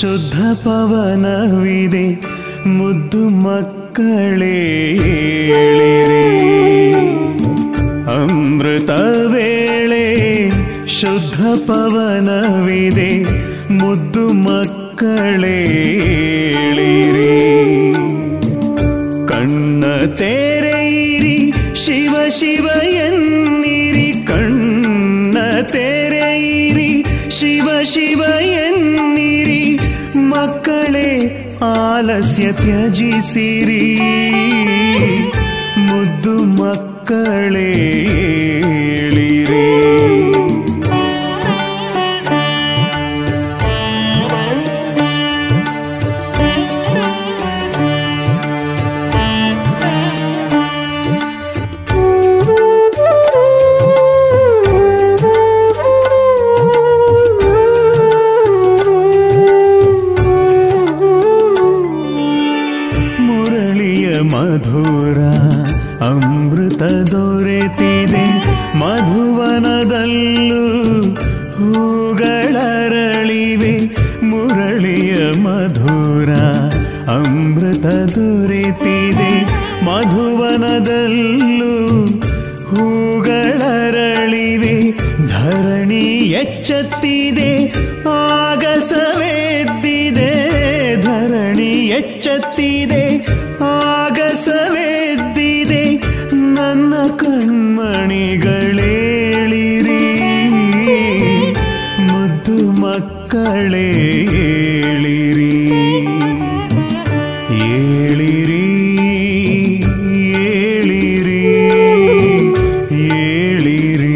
ಶುದ್ಧ ಪವನವಿದೆ ಮುದ್ದು ಮಕ್ಕಳೇ ಏಳಿರಿ ಅಮೃತ ವೇಳೆ ಶುದ್ಧ ಪವನವಿದೆ ಮುದ್ದು ಮಕ್ಕಳೇ ಏಳಿರಿ ಕಣ್ಣ ತೆರೆಯಿರಿ ಶಿವ ಶಿವ ಎನ್ನಿರಿ ಕಣ್ಣ ತೆರೆಯಿರಿ ಶಿವ ಶಿವ ಎನ್ನಿರಿ ಮಕ್ಕಳೇ ಆಲಸ್ಯ ತ್ಯಜಿಸಿರಿ ಮುದ್ದು ಮಕ್ಕಳೇ ಏಳಿರಿ ಮುರಳಿಯ ಮಧುರ ಅಮೃತ ದೊರೆತಿದೆ ಮಧುವನದಲ್ಲೂ ಹೂಗಳರಳಿವೆ ಮುರಳಿಯ ಮಧುರ ಅಮೃತ ದೊರೆತಿದೆ ಮಧುವನದಲ್ಲೂ ಹೂಗಳರಳಿವೆ ಧರಣಿ ಎಚ್ಚತ್ತಿದೆ ಆಗಸವೆದ್ದಿದೆ ಧರಣಿ ಎಚ್ಚತ್ತಿದೆ ಆಗಸವೆದ್ದಿದೆ ನನ್ನ ಕಣ್ಮಣಿಗಳೇಳಿರಿ ಮುದ್ದು ಮಕ್ಕಳೇ ಏಳಿರಿ ಏಳಿರಿ ಏಳಿರಿ ಏಳಿರಿ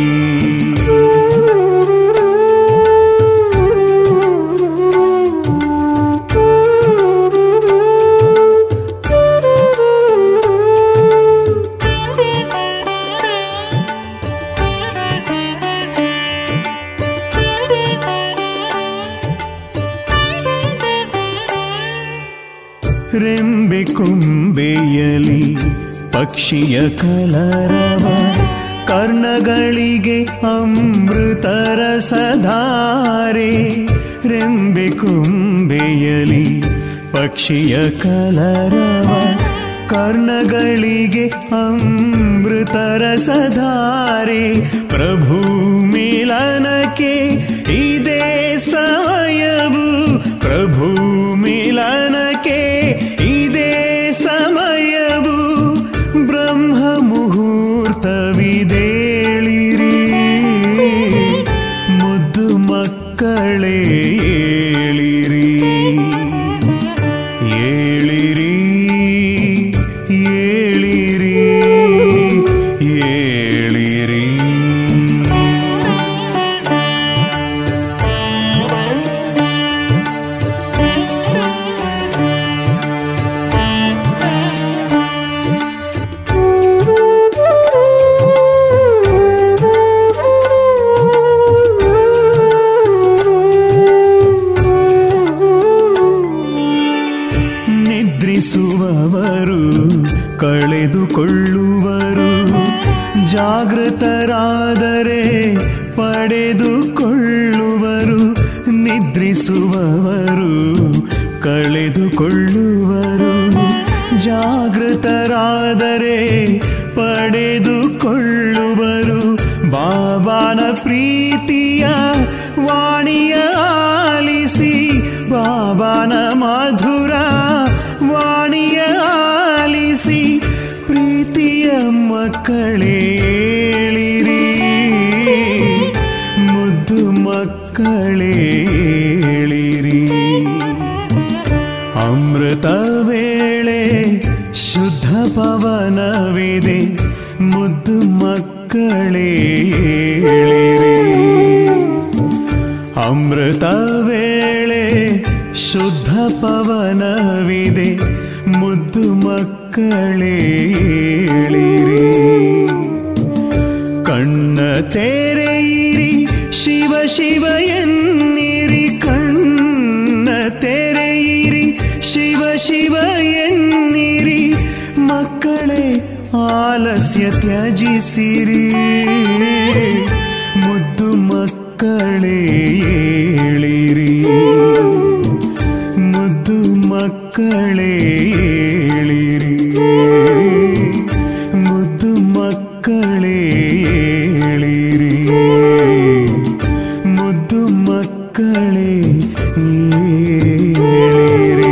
ರೆಂಬೆ ಕೊಂಬೆಯಲಿ ಪಕ್ಷಿಯ ಕಲರವ ಕರ್ಣಗಳಿಗೆ ಅಮೃತರ ಸಧಾರೆ ರೆಂಬೆ ಕೊಂಬೆಯಲಿ ಪಕ್ಷಿಯ ಕಲರವ ಕರ್ಣಗಳಿಗೆ ಅಮೃತರ ಸಧಾರೆ ಪ್ರಭು ಮಿಲನಕ್ಕೆ ಇದೇ ಸಮಯವು ಪ್ರಭು ಮಿಲನಕ್ಕೆ ಇದೇ ಸಮಯವು ಬ್ರಹ್ಮ ಮುಹೂರ್ತವಿದೇಳಿರಿ ಮುದ್ದು ಮಕ್ಕಳೇ ಏಳಿರಿ ಏಳಿರಿ ಏಳಿರಿ ಏಳಿರಿ ನಿದ್ರಿಸುವವರು ಕಳೆದುಕೊಳ್ಳುವರು ಜಾಗೃತರಾದರೆ ಪಡೆದುಕೊಳ್ಳುವರು ನಿದ್ರಿಸುವವರು ಕಳೆದುಕೊಳ್ಳುವರು ಜಾಗೃತರಾದರೆ ಪಡೆದುಕೊಳ್ಳುವರು ಬಾಬಾನ ಪ್ರೀತಿಯ ವಾಣಿಯ ಆಲಿಸಿ ಬಾಬಾನ ಮಧುರ ವಾಣಿಯ ಆಲಿಸಿ ಪ್ರೀತಿಯ ಮಕ್ಕಳೇಳಿರಿ ಮುದ್ದು ಮಕ್ಕಳೇಳಿರಿ ಅಮೃತ ವೇಳೆ ಶುದ್ಧ ಪವನವಿದೆ ಮುದ್ದು ಮಕ್ಕಳೇಳಿರಿ ಅಮೃತ ವೇಳೆ ಶುದ್ಧ ಪವನವಿದೆ ಮುದ್ದು ಮಕ್ಕಳೇಳಿರಿ ಕಣ್ಣ ತೆರೆಯಿರಿ ಶಿವ ಶಿವ ಎನ್ನಿರಿ ಕಣ್ಣ ತೆರೆಯಿರಿ ಶಿವ ಶಿವ ಎನ್ನಿರಿ ಮಕ್ಕಳೇ ಆಲಸ್ಯ ತ್ಯಜಿಸಿರಿ ಮುದ್ದು ಮಕ್ಕಳೇ ಏಳಿರಿ ಮುದ್ದು ಮಕ್ಕಳೇ ಏಳಿರಿ ಮುದ್ದು ಮಕ್ಕಳೇ ಏಳಿರಿ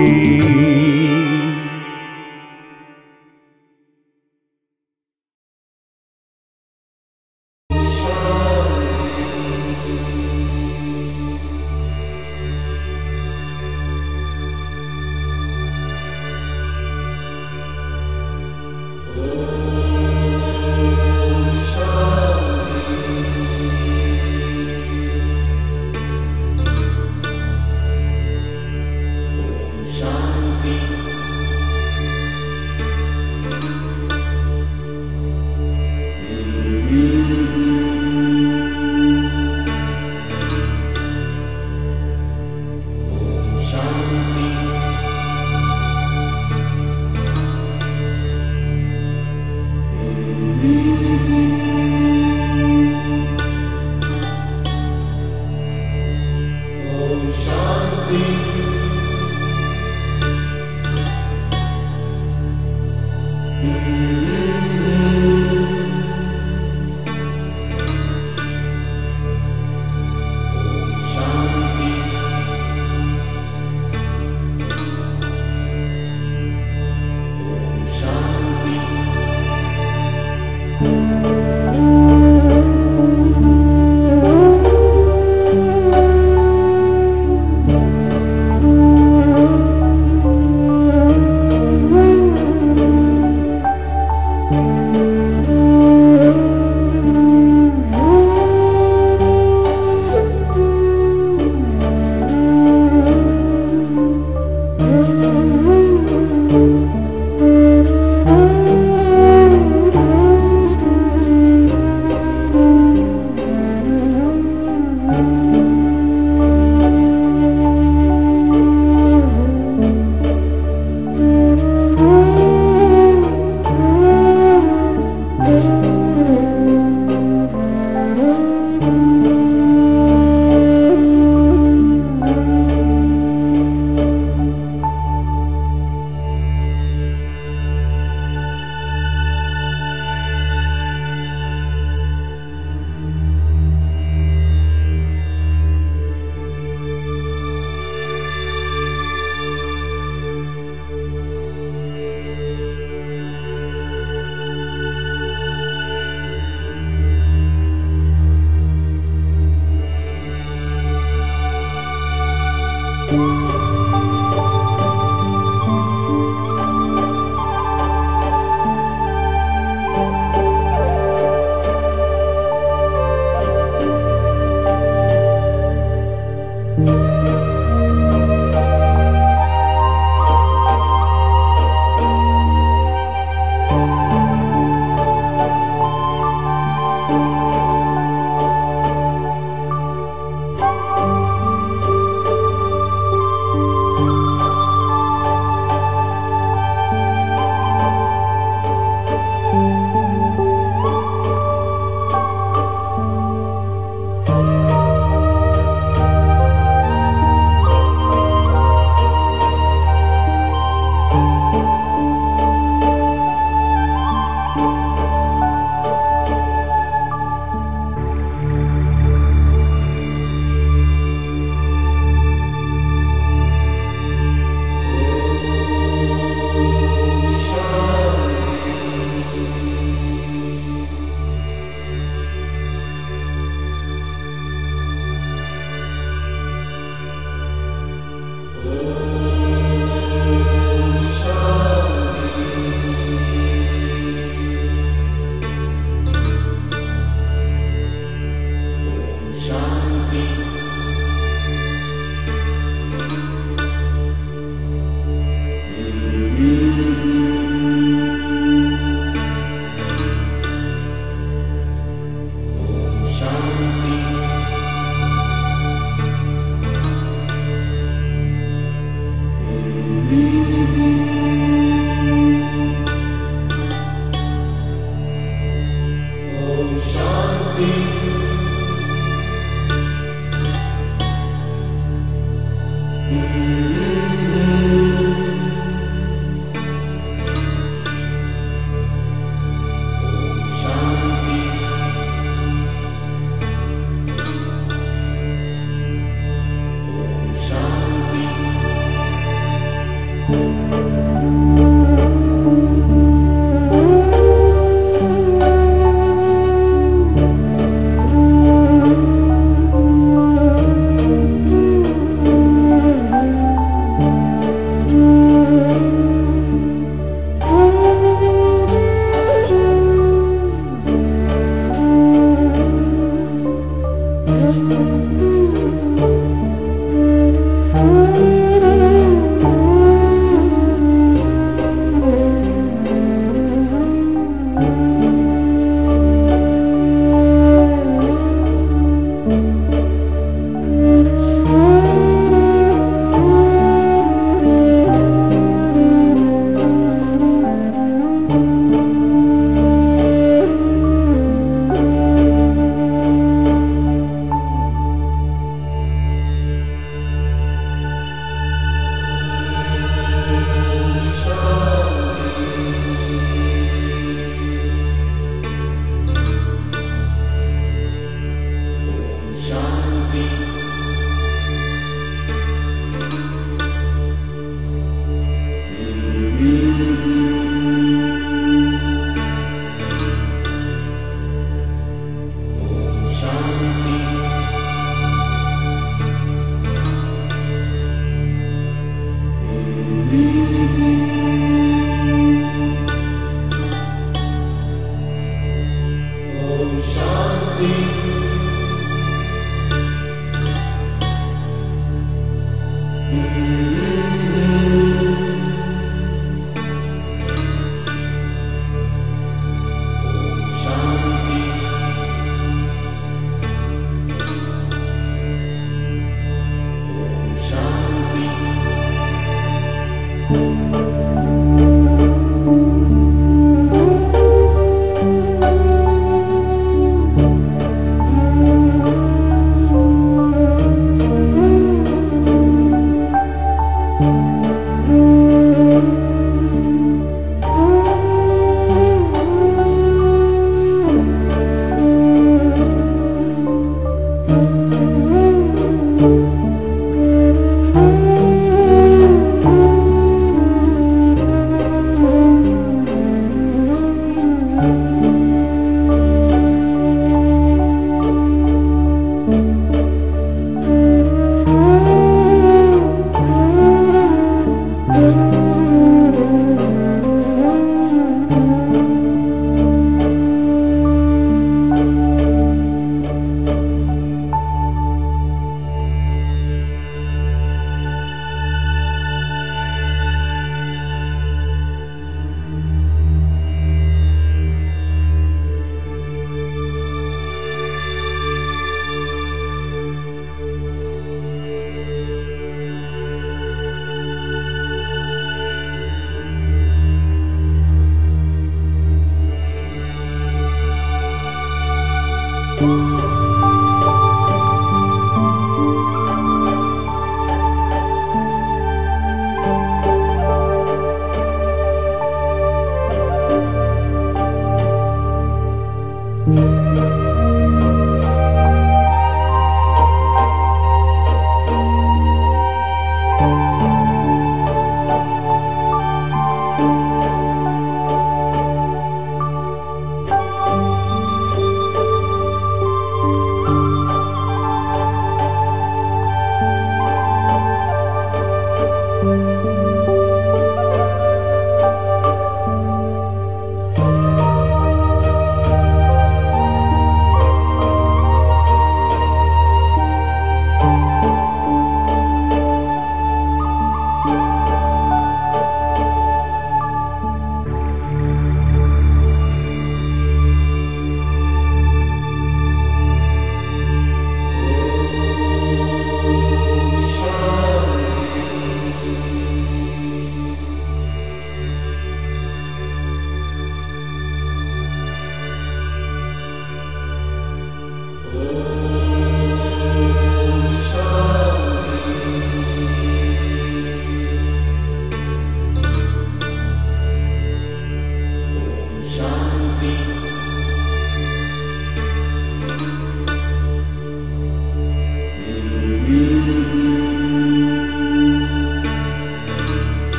Thank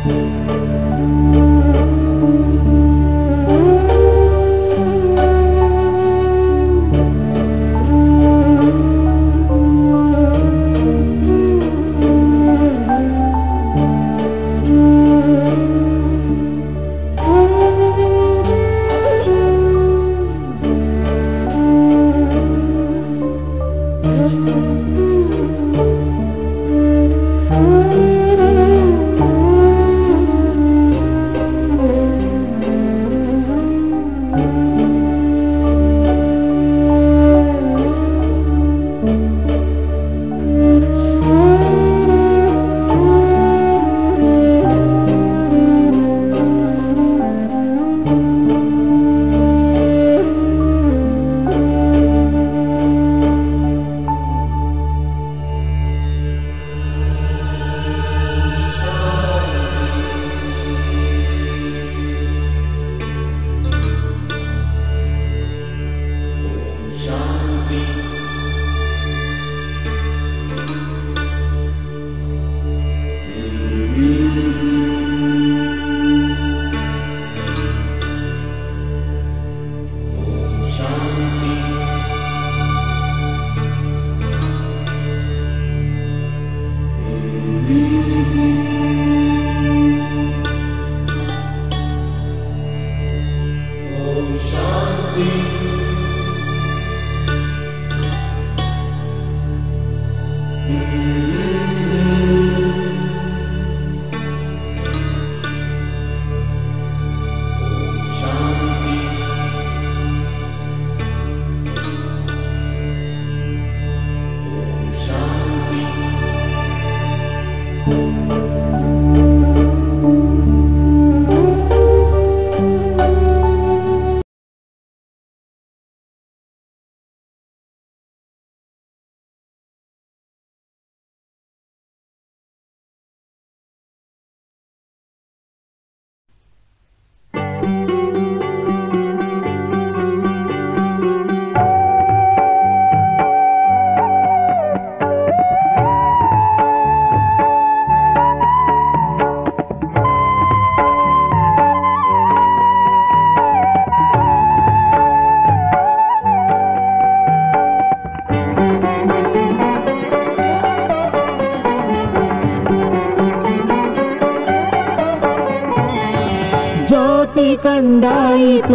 ಜ್ಯೋತಿ ಕಂಡಾಯಿತು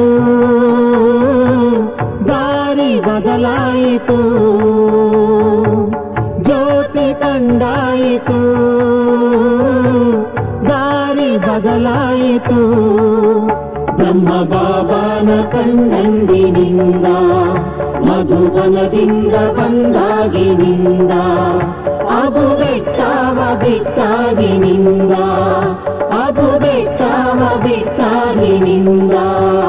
ದಾರಿ ಬದಲಾಯಿತು ಜ್ಯೋತಿ ಕಂಡಾಯಿತು ದಾರಿ ಬದಲಾಯಿತು ಬ್ರಹ್ಮ ಬಾಬಾನ ಕಣ್ಣಂದಿನಿಂದ ಮಧುಬನದಿಂದ ಬಂದಾಗಿನಿಂದ ಅದು ಬೆಟ್ಟವ ಬಿಟ್ಟಾಗಿನಿಂದ ಅದು ಬೆಟ್ಟವ ಬಿಟ್ಟಾಗಿನಿಂದ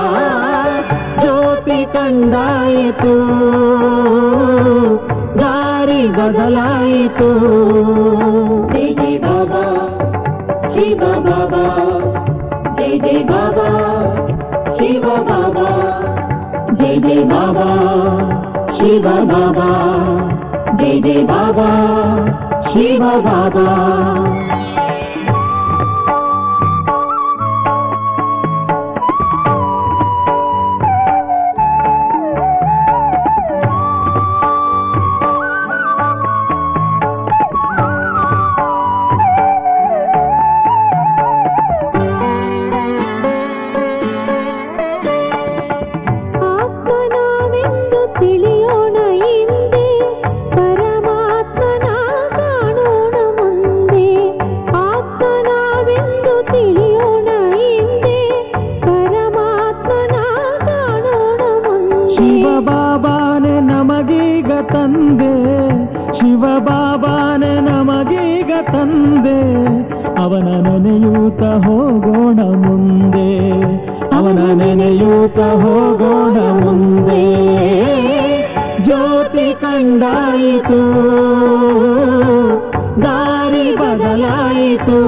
ಜ್ಯೋತಿ ಕಂಡಾಯಿತು ದಾರಿ ಬದಲಾಯಿತು ಜೈ ಜೈ ಬಾಬಾ ಶಿವ ಬಾಬಾ ಜೈ ಜೈ ಬಾಬಾ ಶಿವ ಬಾಬಾ ಜೈ ಜೈ ಬಾಬಾ ಶಿವ ಬಾಬಾ ಜೈ ಜೈ ಬಾಬಾ ಶಿವ ಬಾಬಾ ಆತ್ಮನಾವೆಂದು ತಿಳಿಯೋಣ ಹಿಂದೆ ಪರಮಾತ್ಮನ ಕಾಣೋಣ ಮುಂದೆ ಆತ್ಮನಾವೆಂದು ತಿಳಿಯೋಣ ಹಿಂದೆ ಪರಮಾತ್ಮನ ಕಾಣೋಣ ಮುಂದೆ ಶಿವ ಬಾಬಾನೆ ನಮಗೀಗ ತಂದೆ ಶಿವ ಬಾಬಾನೆ ನಮಗೀಗ ತಂದೆ ಅವನ ನೆನೆಯೂತ ಹೋಗೋಣ ಮುಂದೆ ಅವನ ನೆನೆಯೂತ ಹೋಗೋಣ ಮುಂದೆ ಜ್ಯೋತಿ ಕಂಡಾಯಿತು ದಾರಿ ಬದಲಾಯಿತು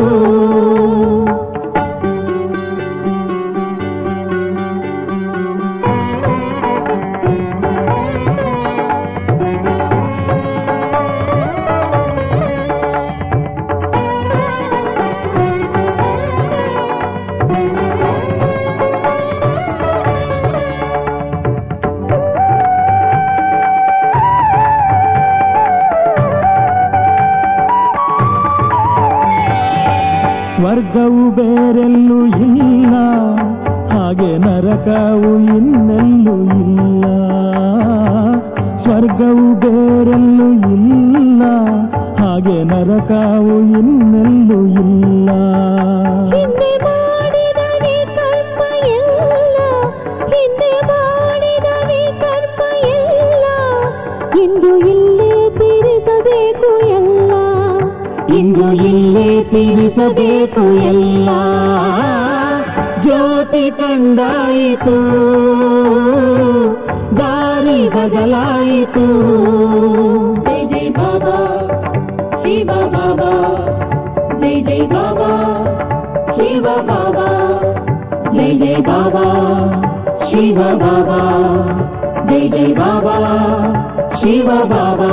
ಸ್ವರ್ಗವು ಬೇರೆಲ್ಲೂ ಇಲ್ಲ ಹಾಗೆ ನರಕವು ಇನ್ನೆಲ್ಲೂ ಇಲ್ಲ ಸ್ವರ್ಗವು ಬೇರೆಲ್ಲೂ ಇಲ್ಲ ಹಾಗೆ ನರಕವು ಇನ್ನೆಲ್ಲೂ ಇಲ್ಲ ಹಿಂದೆ ಮಾಡಿದ ವಿಕಲ್ಪ ಎಲ್ಲ ಹಿಂದೆ ಮಾಡಿದ ವಿಕಲ್ಪ ಎಲ್ಲ ಇಂದು ಇಲ್ಲೇ ತೀರಿಸಬೇಕು ಎಲ್ಲ ಇಂದು ಇಲ್ಲೇ ತೀರಿಸಬೇಕು ಎಲ್ಲ ಜ್ಯೋತಿ ಕಂಡಾಯಿತು ದಾರಿ ಬದಲಾಯಿತು ಜೈ ಜೈ ಬಾಬಾ ಶಿವ ಬಾಬಾ ಜೈ ಜೈ ಬಾಬಾ ಶಿವ ಬಾಬಾ ಜೈ ಜೈ ಬಾಬಾ ಶಿವ ಬಾಬಾ ಜೈ ಜೈ ಬಾಬಾ ಶಿವ ಬಾಬಾ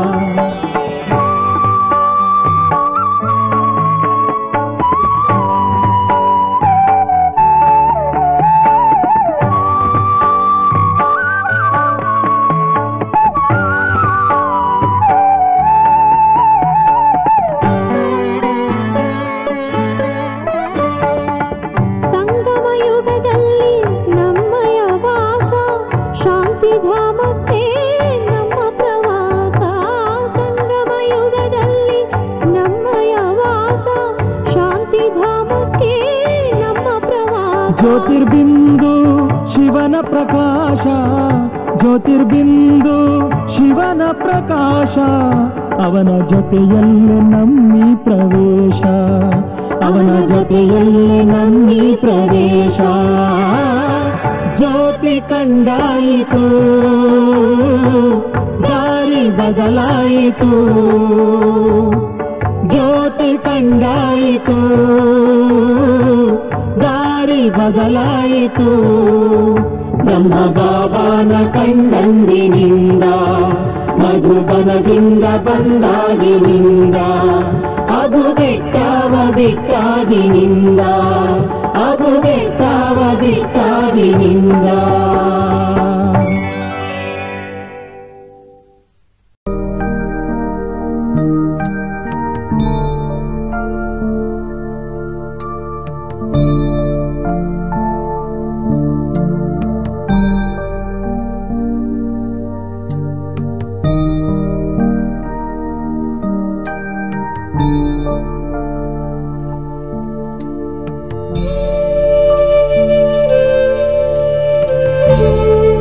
ಸಂಗಮ ಯುಗದಲ್ಲಿ ನಮ್ಮಯ ವಾಸ ಶಾಂತಿ ಧಾಮಕ್ಕೆ ನಮ್ಮ ಪ್ರವಾಸ ಸಂಗಮ ಯುಗದಲ್ಲಿ ನಮ್ಮಯ ವಾಸ ಶಾಂತಿ ಧಾಮಕ್ಕೆ ನಮ್ಮ ಪ್ರವಾಸ ಜ್ಯೋತಿರ್ಬಿಂದು ಶಿವನ ಪ್ರಕಾಶ ಜ್ಯೋತಿರ್ಬಿಂದು ಶಿವನ ಪ್ರಕಾಶ ಅವನ ಜೊತೆಯಲ್ಲೇ ನಮ್ಮಿ ಪ್ರವೇಶ ಅವನ ಜೊತೆಯಲ್ಲೇ ನಮ್ಮಿ ಪ್ರವೇಶ ಜ್ಯೋತಿ ಕಂಡಾಯಿತು ದಾರಿ ಬದಲಾಯಿತು ಜ್ಯೋತಿ ಕಂಡಾಯಿತು ದಾರಿ ಬದಲಾಯಿತು ನಮ್ಮ ಬಾಬಾನ ಕಂಡಂದಿನಿಂದ ಮಧುಬನದಿಂದ ಬಂದಾಗಿನಿಂದ ಅದು ಬೆಟ್ಟವ ಬಿಟ್ಟಾಗಿನಿಂದ ಅದು ಬೆಟ್ಟವ ಬಿಟ್ಟಾಗಿನಿಂದ Thank you.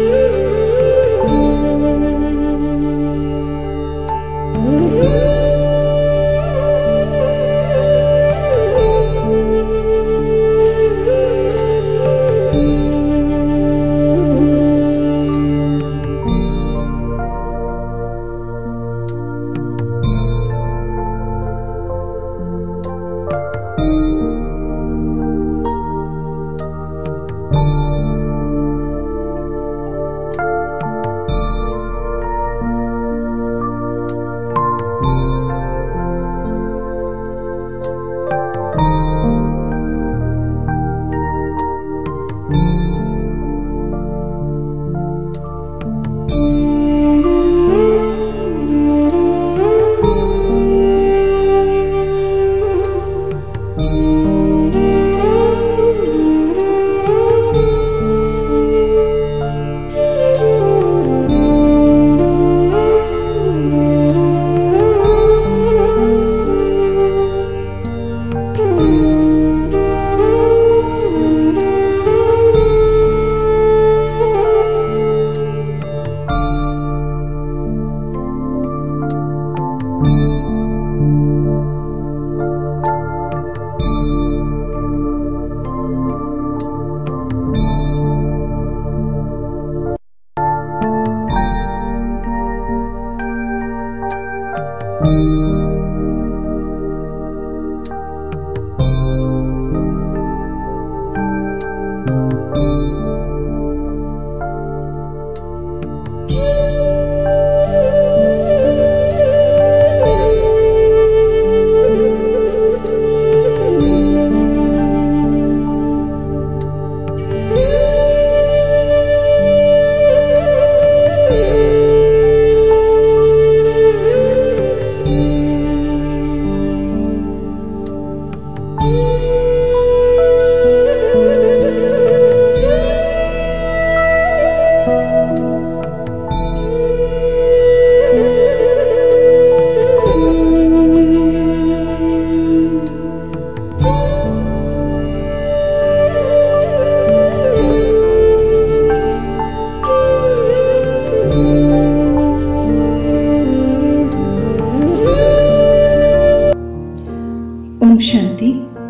ಓಂ ಶಾಂತಿ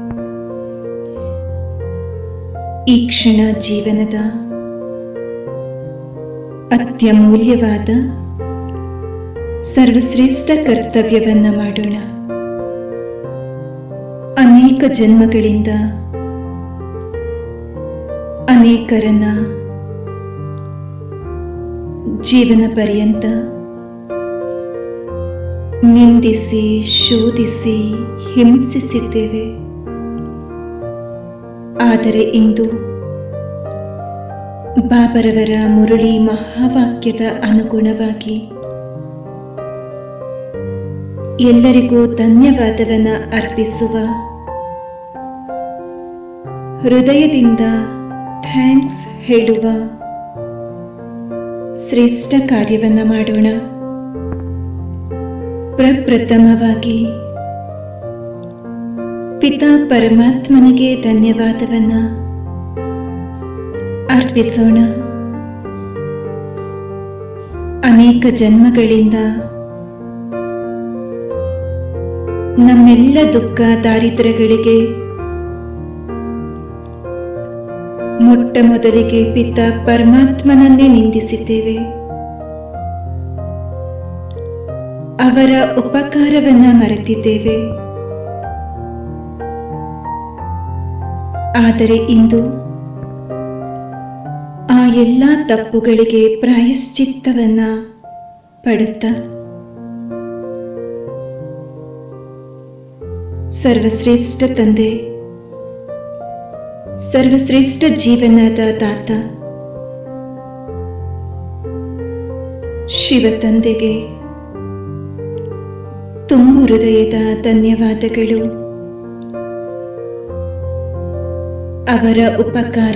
ಈ ಕ್ಷಣ ಜೀವನದ ಅತ್ಯಮೂಲ್ಯವಾದ ಸರ್ವಶ್ರೇಷ್ಠ ಕರ್ತವ್ಯವನ್ನ ಮಾಡೋಣ ಅನೇಕ ಜನ್ಮಗಳಿಂದ ಅನೇಕರನ್ನ ಜೀವನ ಪರ್ಯಂತ ನಿಂದಿಸಿ ಶೋಧಿಸಿ ಹಿಂಸಿಸಿದ್ದೇವೆ ಆದರೆ ಇಂದು ಬಾಬರವರ ಮುರಳಿ ಮಹಾವಾಕ್ಯದ ಅನುಗುಣವಾಗಿ ಎಲ್ಲರಿಗೂ ಧನ್ಯವಾದವನ್ನ ಅರ್ಪಿಸುವ ಹೃದಯದಿಂದ ಥ್ಯಾಂಕ್ಸ್ ಹೇಳುವ ಶ್ರೇಷ್ಠ ಕಾರ್ಯವನ್ನ ಮಾಡೋಣ ಪ್ರಪ್ರಥಮವಾಗಿ ಪಿತಾ ಪರಮಾತ್ಮನಿಗೆ ಧನ್ಯವಾದವನ್ನ ಅರ್ಪಿಸೋಣ ಅನೇಕ ಜನ್ಮಗಳಿಂದ ನಮ್ಮೆಲ್ಲ ದುಃಖ ದಾರಿದ್ರ್ಯಗಳಿಗೆ ಮೊಟ್ಟ ಮೊದಲಿಗೆ ಪಿತಾ ಪರಮಾತ್ಮನನ್ನೇ ನಿಂದಿಸಿದ್ದೇವೆ ಅವರ ಉಪಕಾರವನ್ನ ಮರೆತಿದ್ದೇವೆ ಆದರೆ ಇಂದು ಆ ಎಲ್ಲ ತಪ್ಪುಗಳಿಗೆ ಪ್ರಾಯಶ್ಚಿತ್ತವನ್ನ ಪಡುತ್ತ ಸರ್ವಶ್ರೇಷ್ಠ ತಂದೆ ಸರ್ವಶ್ರೇಷ್ಠ ಜೀವನದ ದಾತ ಶಿವ ತಂದೆಗೆ ತುಂಬು ಹೃದಯದ ಧನ್ಯವಾದಗಳು ಅವರ ಉಪಕಾರ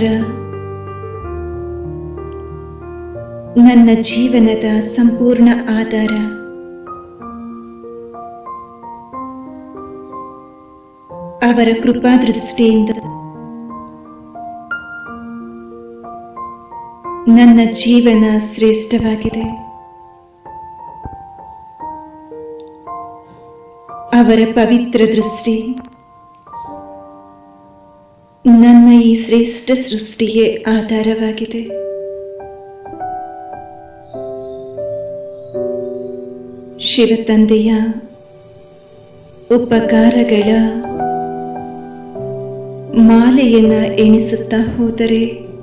ನನ್ನ ಜೀವನದ ಸಂಪೂರ್ಣ ಆಧಾರ ಅವರ ಕೃಪಾದೃಷ್ಟಿಯಿಂದ ನನ್ನ ಜೀವನ ಶ್ರೇಷ್ಠವಾಗಿದೆ ಅವರ ಪವಿತ್ರ ದೃಷ್ಟಿ ನನ್ನ ಈ ಶ್ರೇಷ್ಠ ಸೃಷ್ಟಿಗೆ ಆಧಾರವಾಗಿದೆ ಶಿವತಂದೆಯ ಉಪಕಾರಗಳ ಮಾಲೆಯನ್ನ ಎಣಿಸುತ್ತಾ ಹೋದರೆ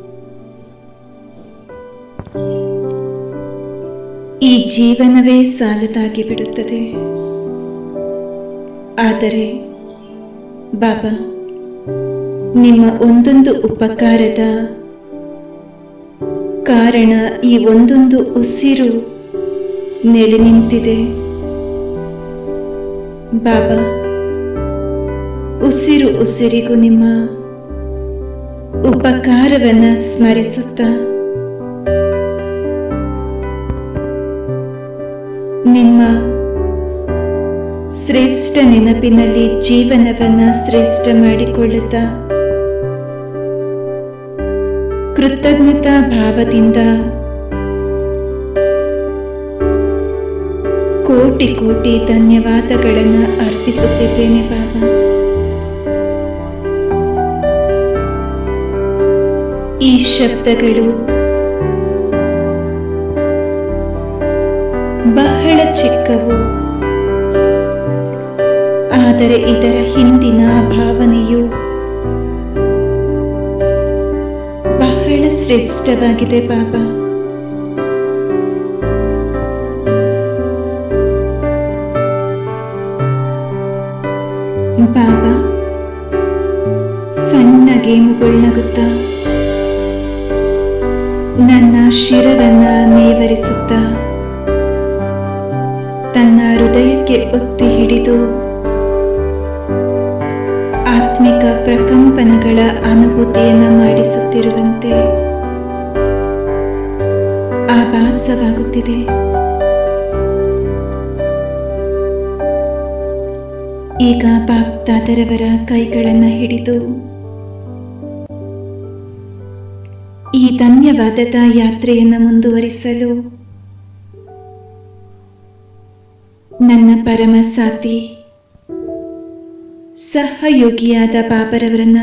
ಈ ಜೀವನವೇ ಸಾಲದಾಗಿ ಬಿಡುತ್ತದೆ ಆದರೆ ಬಾಬಾ ನಿಮ್ಮ ಒಂದೊಂದು ಉಪಕಾರದ ಕಾರಣ ಈ ಒಂದೊಂದು ಉಸಿರು ನೆಲೆ ನಿಂತಿದೆ ಬಾಬಾ ಉಸಿರು ಉಸಿರಿಗೂ ನಿಮ್ಮ ಉಪಕಾರವನ್ನ ಸ್ಮರಿಸುತ್ತಾ ನಿಮ್ಮ ಶ್ರೇಷ್ಠ ನೆನಪಿನಲ್ಲಿ ಜೀವನವನ್ನ ಶ್ರೇಷ್ಠ ಮಾಡಿಕೊಳ್ಳುತ್ತಾ ಕೃತಜ್ಞತಾ ಭಾವದಿಂದ ಕೋಟಿ ಕೋಟಿ ಧನ್ಯವಾದಗಳನ್ನು ಅರ್ಪಿಸುತ್ತಿದ್ದೇನೆ ಬಾಬಾ ಈ ಶಬ್ದಗಳು ಬಹಳ ಚಿಕ್ಕವು ಆದರೆ ಇದರ ಹಿಂದಿನ ಭಾವನೆಯು ಬಹಳ ಶ್ರೇಷ್ಠವಾಗಿದೆ ಬಾಬಾ ಬಾಬಾ ಸಣ್ಣಗೆ ಮುಗುಳ್ನಗುತ್ತಾ ನನ್ನ ಶಿರವನ್ನ ನೇವರಿಸುತ್ತಾ ತನ್ನ ಹೃದಯಕ್ಕೆ ಒತ್ತಿ ಹಿಡಿದು ಆತ್ಮಿಕ ಪ್ರಕಂಪನಗಳ ಅನುಭೂತಿಯನ್ನ ಮಾಡಿಸುತ್ತಿರುವಂತೆ ಆಭಾಸವಾಗುತ್ತಿದೆ ಈಗ ಬಾಪ್ದಾದರವರ ಕೈಗಳನ್ನ ಹಿಡಿದು ಈ ಧನ್ಯವಾದದ ಯಾತ್ರೆಯನ್ನು ಮುಂದುವರಿಸಲು ನನ್ನ ಪರಮ ಸಾಥಿ ಸಹಯೋಗಿಯಾದ ಬಾಬರವರನ್ನ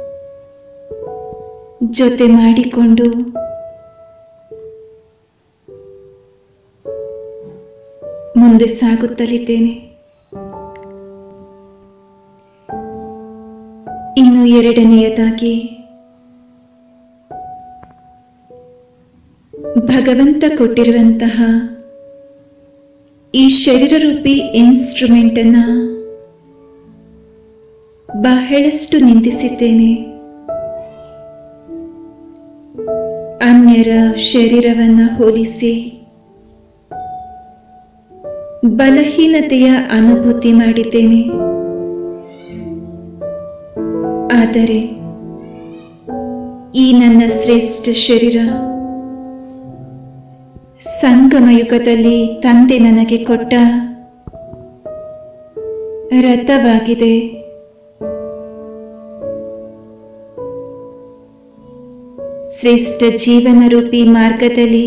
ಜೊತೆ ಮಾಡಿಕೊಂಡು ಮುಂದೆ ಸಾಗುತ್ತಲಿದ್ದೇನೆ ಇನ್ನು ಎರಡನೆಯದಾಗಿ ಭಗವಂತ ಕೊಟ್ಟಿರುವಂತಹ ಈ ಶರೀರರೂಪಿ ಇನ್ಸ್ಟ್ರುಮೆಂಟ್ ಅನ್ನ ಬಹಳಷ್ಟು ನಿಂದಿಸಿದ್ದೇನೆ ಅನ್ಯರ ಶರೀರವನ್ನ ಹೋಲಿಸಿ ಬಲಹೀನತೆಯ ಅನುಭೂತಿ ಮಾಡಿದ್ದೇನೆ ಆದರೆ ಈ ನನ್ನ ಶ್ರೇಷ್ಠ ಶರೀರ ಸಂಗಮ ಯುಗದಲ್ಲಿ ತಂದೆ ನನಗೆ ಕೊಟ್ಟ ರಥವಾಗಿದೆ ಶ್ರೇಷ್ಠ ಜೀವನ ರೂಪಿ ಮಾರ್ಗದಲ್ಲಿ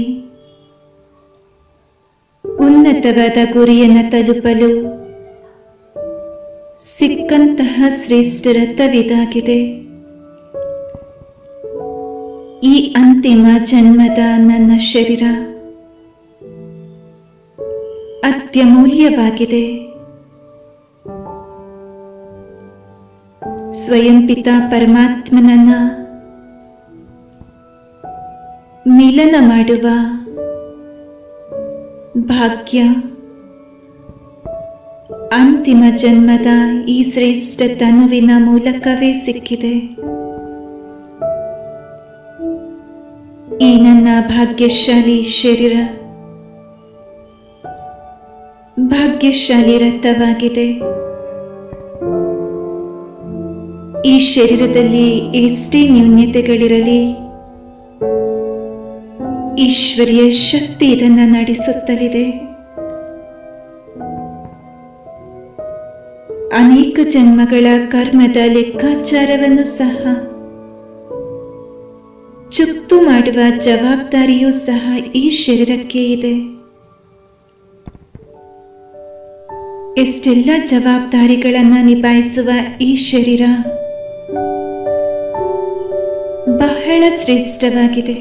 ಉನ್ನತವಾದ ಗುರಿಯನ್ನು ತಲುಪಲು ಸಿಕ್ಕಂತಹ ಶ್ರೇಷ್ಠ ರಥವಿದಾಗಿದೆ ಈ ಅಂತಿಮ ಜನ್ಮದ ನನ್ನ ಶರೀರ ಅತ್ಯಮೂಲ್ಯವಾಗಿದೆ ಸ್ವಯಂ ಪಿತಾ ಪರಮಾತ್ಮನನ್ನ ಮಿಲನ ಮಾಡುವ ಭಾಗ್ಯ ಅಂತಿಮ ಜನ್ಮದ ಈ ಶ್ರೇಷ್ಠ ತನುವಿನ ಮೂಲಕವೇ ಸಿಕ್ಕಿದೆ ಈ ನನ್ನ ಭಾಗ್ಯಶಾಲಿ ಶರೀರ ಭಾಗ್ಯಶಾಲಿ ರಥವಾಗಿದೆ ಈ ಶರೀರದಲ್ಲಿ ಎಷ್ಟೇ ನ್ಯೂನ್ಯತೆಗಳಿರಲಿ ಈಶ್ವರಿಯ ಶಕ್ತಿ ಇದನ್ನ ನಡೆಸುತ್ತಲಿದೆ ಅನೇಕ ಜನ್ಮಗಳ ಕರ್ಮದ ಲೆಕ್ಕಾಚಾರವನ್ನು ಸಹ ಚುಕ್ತು ಮಾಡುವ ಜವಾಬ್ದಾರಿಯೂ ಸಹ ಈ ಶರೀರಕ್ಕೆ ಇದೆ ಎಷ್ಟೆಲ್ಲ ಜವಾಬ್ದಾರಿಗಳನ್ನು ನಿಭಾಯಿಸುವ ಈ ಶರೀರ ಬಹಳ ಶ್ರೇಷ್ಠವಾಗಿದೆ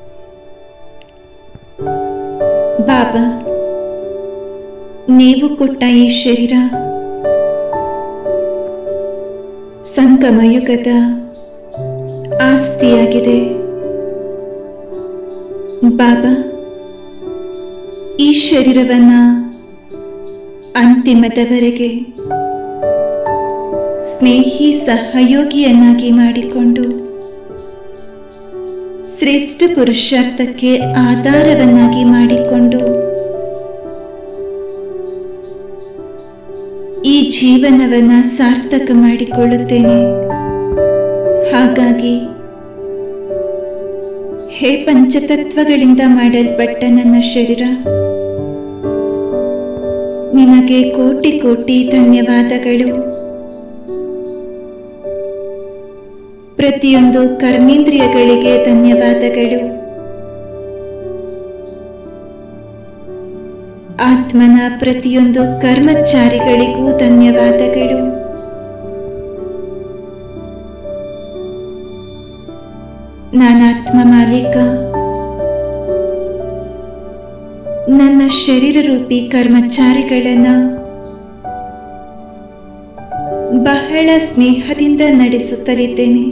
ಬಾಬಾ ನೀವು ಕೊಟ್ಟ ಈ ಶರೀರ ಸಂಗಮಯುಗದ ಆಸ್ತಿಯಾಗಿದೆ ಬಾಬಾ ಈ ಶರೀರವನ್ನ ಅಂತಿಮದವರೆಗೆ ಸ್ನೇಹಿ ಸಹಯೋಗಿಯನ್ನಾಗಿ ಮಾಡಿಕೊಂಡು ಶ್ರೇಷ್ಠ ಪುರುಷಾರ್ಥಕ್ಕೆ ಆಧಾರವನ್ನಾಗಿ ಮಾಡಿಕೊಂಡು ಈ ಜೀವನವನ್ನ ಸಾರ್ಥಕ ಮಾಡಿಕೊಳ್ಳುತ್ತೇನೆ ಹಾಗಾಗಿ ಹೇ ಪಂಚತತ್ವಗಳಿಂದ ಮಾಡಲ್ಪಟ್ಟ ನನ್ನ ಶರೀರ ನಿನಗೆ ಕೋಟಿ ಕೋಟಿ ಧನ್ಯವಾದಗಳು ಪ್ರತಿಯೊಂದು ಕರ್ಮೇಂದ್ರಿಯಗಳಿಗೆ ಧನ್ಯವಾದಗಳು ಆತ್ಮನ ಪ್ರತಿಯೊಂದು ಕರ್ಮಚಾರಿಗಳಿಗೂ ಧನ್ಯವಾದಗಳು ನಾನಾತ್ಮ ಮಾಲೀಕ ನನ್ನ ಶರೀರ ರೂಪಿ ಕರ್ಮಚಾರಿಗಳನ್ನ ಬಹಳ ಸ್ನೇಹದಿಂದ ನಡೆಸುತ್ತಲಿದ್ದೇನೆ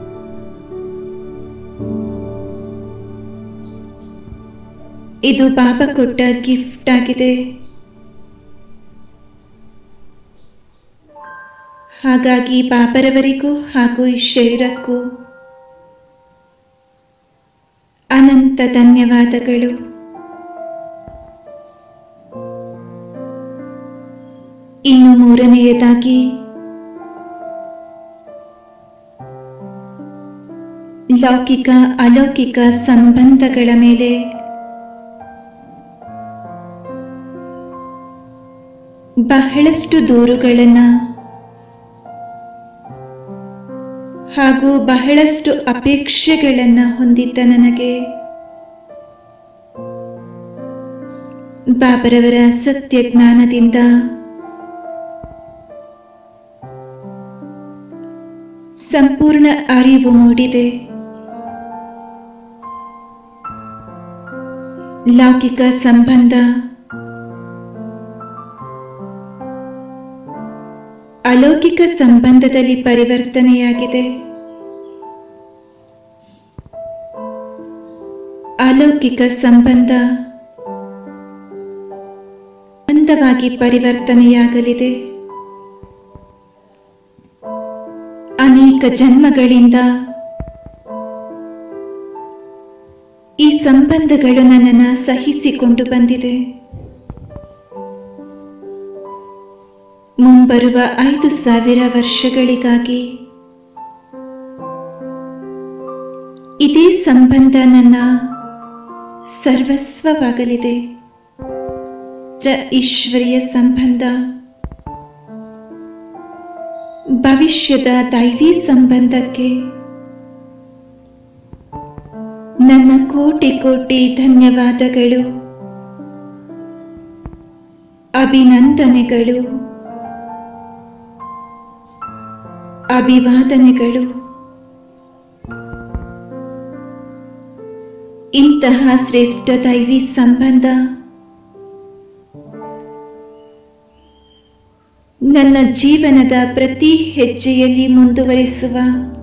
ಇದು ಬಾಬಾ ಕೊಟ್ಟ ಗಿಫ್ಟ್ ಆಗಿದೆ ಹಾಗಾಗಿ ಬಾಬರವರಿಗೂ ಹಾಗೂ ಈ ಶರೀರಕ್ಕೂ ಅನಂತ ಧನ್ಯವಾದಗಳು ಇನ್ನು ಮೂರನೆಯದಾಗಿ ಲೌಕಿಕ ಅಲೌಕಿಕ ಸಂಬಂಧಗಳ ಮೇಲೆ ಬಹಳಷ್ಟು ದೂರುಗಳನ್ನ ಹಾಗೂ ಬಹಳಷ್ಟು ಅಪೇಕ್ಷೆಗಳನ್ನ ಹೊಂದಿದ್ದ ನನಗೆ ಬಾಬರವರ ಸತ್ಯ ಜ್ಞಾನದಿಂದ ಸಂಪೂರ್ಣ ಅರಿವು ಮೂಡಿದೆ ಲೌಕಿಕ ಸಂಬಂಧ ಅಲೌಕಿಕ ಸಂಬಂಧದಲ್ಲಿ ಪರಿವರ್ತನೆಯಾಗಿದೆ ಅಲೌಕಿಕ ಸಂಬಂಧ ಅಂದವಾಗಿ ಪರಿವರ್ತನೆಯಾಗಲಿದೆ ಅನೇಕ ಜನ್ಮಗಳಿಂದ ಈ ಸಂಬಂಧಗಳು ನನ್ನನ್ನು ಸಹಿಸಿಕೊಂಡು ಬಂದಿದೆ ಮುಂಬರುವ ಐದು ಸಾವಿರ ವರ್ಷಗಳಿಗಾಗಿ ಇದೇ ಸಂಬಂಧ ನನ್ನ ಸರ್ವಸ್ವವಾಗಲಿದೆ ರ- ಈಶ್ವರೀಯ ಸಂಬಂಧ ಭವಿಷ್ಯದ ದೈವಿ ಸಂಬಂಧಕ್ಕೆ ನನ್ನ ಕೋಟಿ ಕೋಟಿ ಧನ್ಯವಾದಗಳು ಅಭಿನಂದನೆಗಳು ಅಭಿವಾದನೆಗಳು ಇಂತಹ ಶ್ರೇಷ್ಠ ದೈವಿ ಸಂಬಂಧ ನನ್ನ ಜೀವನದ ಪ್ರತಿ ಹೆಜ್ಜೆಯಲ್ಲಿ ಮುಂದುವರಿಸುವ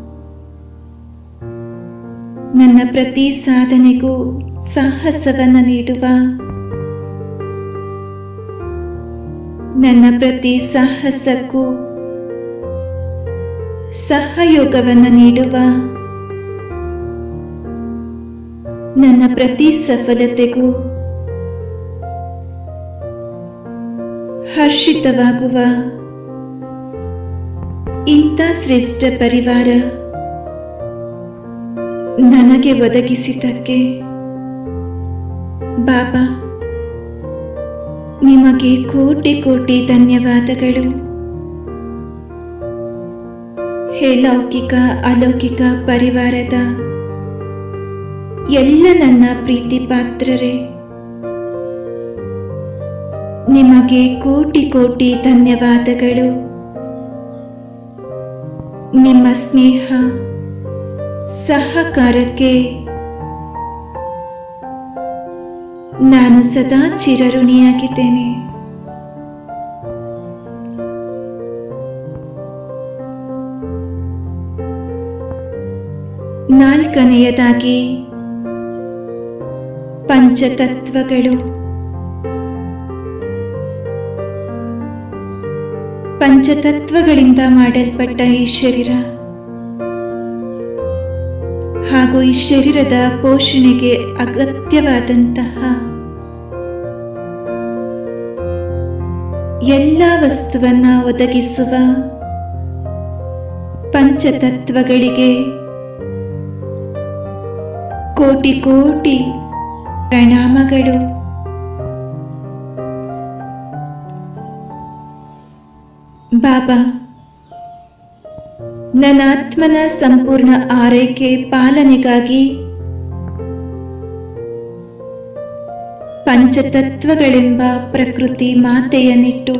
ನನ್ನ ಪ್ರತಿ ಸಾಧನೆಗೂ ಸಾಹಸವನ್ನು ನೀಡುವ ನನ್ನ ಪ್ರತಿ ಸಾಹಸಕ್ಕೂ ಸಹಯೋಗವನ್ನು ನೀಡುವ ನನ್ನ ಪ್ರತಿ ಸಫಲತೆಗೂ ಹರ್ಷಿತವಾಗುವ ಇಂಥ ಶ್ರೇಷ್ಠ ಪರಿವಾರ ನನಗೆ ಒದಗಿಸಿದ್ದಕ್ಕೆ ಬಾಬಾ ನಿಮಗೆ ಕೋಟಿ ಕೋಟಿ ಧನ್ಯವಾದಗಳು ಹೇ ಲೌಕಿಕ ಅಲೌಕಿಕ ಪರಿವಾರದ ಎಲ್ಲ ನನ್ನ ಪ್ರೀತಿ ಪಾತ್ರರೇ ನಿಮಗೆ ಕೋಟಿ ಕೋಟಿ ಧನ್ಯವಾದಗಳು ನಿಮ್ಮ ಸ್ನೇಹ ಸಹಕಾರಕ್ಕೆ ನಾನು ಸದಾ ಚಿರಋಣಿಯಾಗಿದ್ದೇನೆ ನಾಲ್ಕನೆಯದಾಗಿ ಪಂಚತತ್ವಗಳು ಪಂಚತತ್ವಗಳಿಂದ ಮಾಡಲ್ಪಟ್ಟ ಈ ಶರೀರ ಹಾಗೂ ಈ ಶರೀರದ ಪೋಷಣೆಗೆ ಅಗತ್ಯವಾದಂತಹ ಎಲ್ಲ ವಸ್ತುವನ್ನ ಒದಗಿಸುವ ಪಂಚತತ್ವಗಳಿಗೆ ಕೋಟಿ ಕೋಟಿ ಪ್ರಣಾಮಗಳು ಬಾಬಾ ನನ್ನ ಆತ್ಮನ ಸಂಪೂರ್ಣ ಆರೈಕೆ ಪಾಲನೆಗಾಗಿ ಪಂಚತತ್ವಗಳೆಂಬ ಪ್ರಕೃತಿ ಮಾತೆಯನ್ನಿಟ್ಟು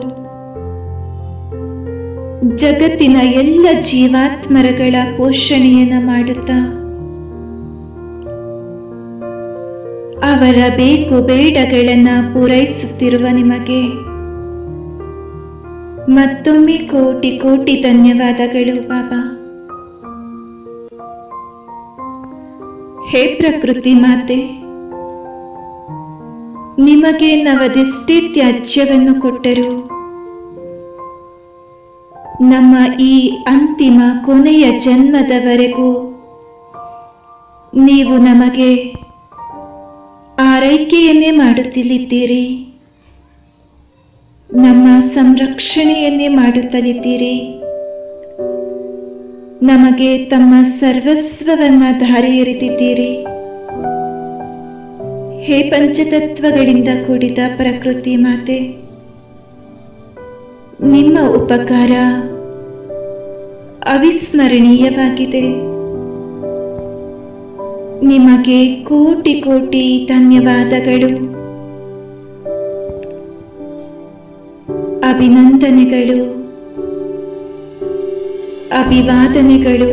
ಜಗತ್ತಿನ ಎಲ್ಲ ಜೀವಾತ್ಮರಗಳ ಪೋಷಣೆಯನ್ನ ಮಾಡುತ್ತಾ ಅವರ ಬೇಕು ಬೇಡಗಳನ್ನ ಪೂರೈಸುತ್ತಿರುವ ನಿಮಗೆ ಮತ್ತೊಮ್ಮೆ ಕೋಟಿ ಕೋಟಿ ಧನ್ಯವಾದಗಳು ಬಾಬಾ ಹೇ ಪ್ರಕೃತಿ ಮಾತೆ ನಿಮಗೆ ನಾವದೆಷ್ಟೇ ತ್ಯಾಜ್ಯವನ್ನು ಕೊಟ್ಟರು ನಮ್ಮ ಈ ಅಂತಿಮ ಕೊನೆಯ ಜನ್ಮದವರೆಗೂ ನೀವು ನಮಗೆ ಆರೈಕೆಯನ್ನೇ ಮಾಡುತ್ತಲಿದ್ದೀರಿ ನಮ್ಮ ಸಂರಕ್ಷಣೆಯನ್ನೇ ಮಾಡುತ್ತಲಿದ್ದೀರಿ ನಮಗೆ ತಮ್ಮ ಸರ್ವಸ್ವವನ್ನ ಧಾರೆ ಎರೆದಿದ್ದೀರಿ ಹೇ ಪಂಚತತ್ವಗಳಿಂದ ಕೂಡಿದ ಪ್ರಕೃತಿ ಮಾತೆ ನಿಮ್ಮ ಉಪಕಾರ ಅವಿಸ್ಮರಣೀಯವಾಗಿದೆ ನಿಮಗೆ ಕೋಟಿ ಕೋಟಿ ಧನ್ಯವಾದಗಳು ಅಭಿನಂದನೆಗಳು ಅಭಿವಾದನೆಗಳು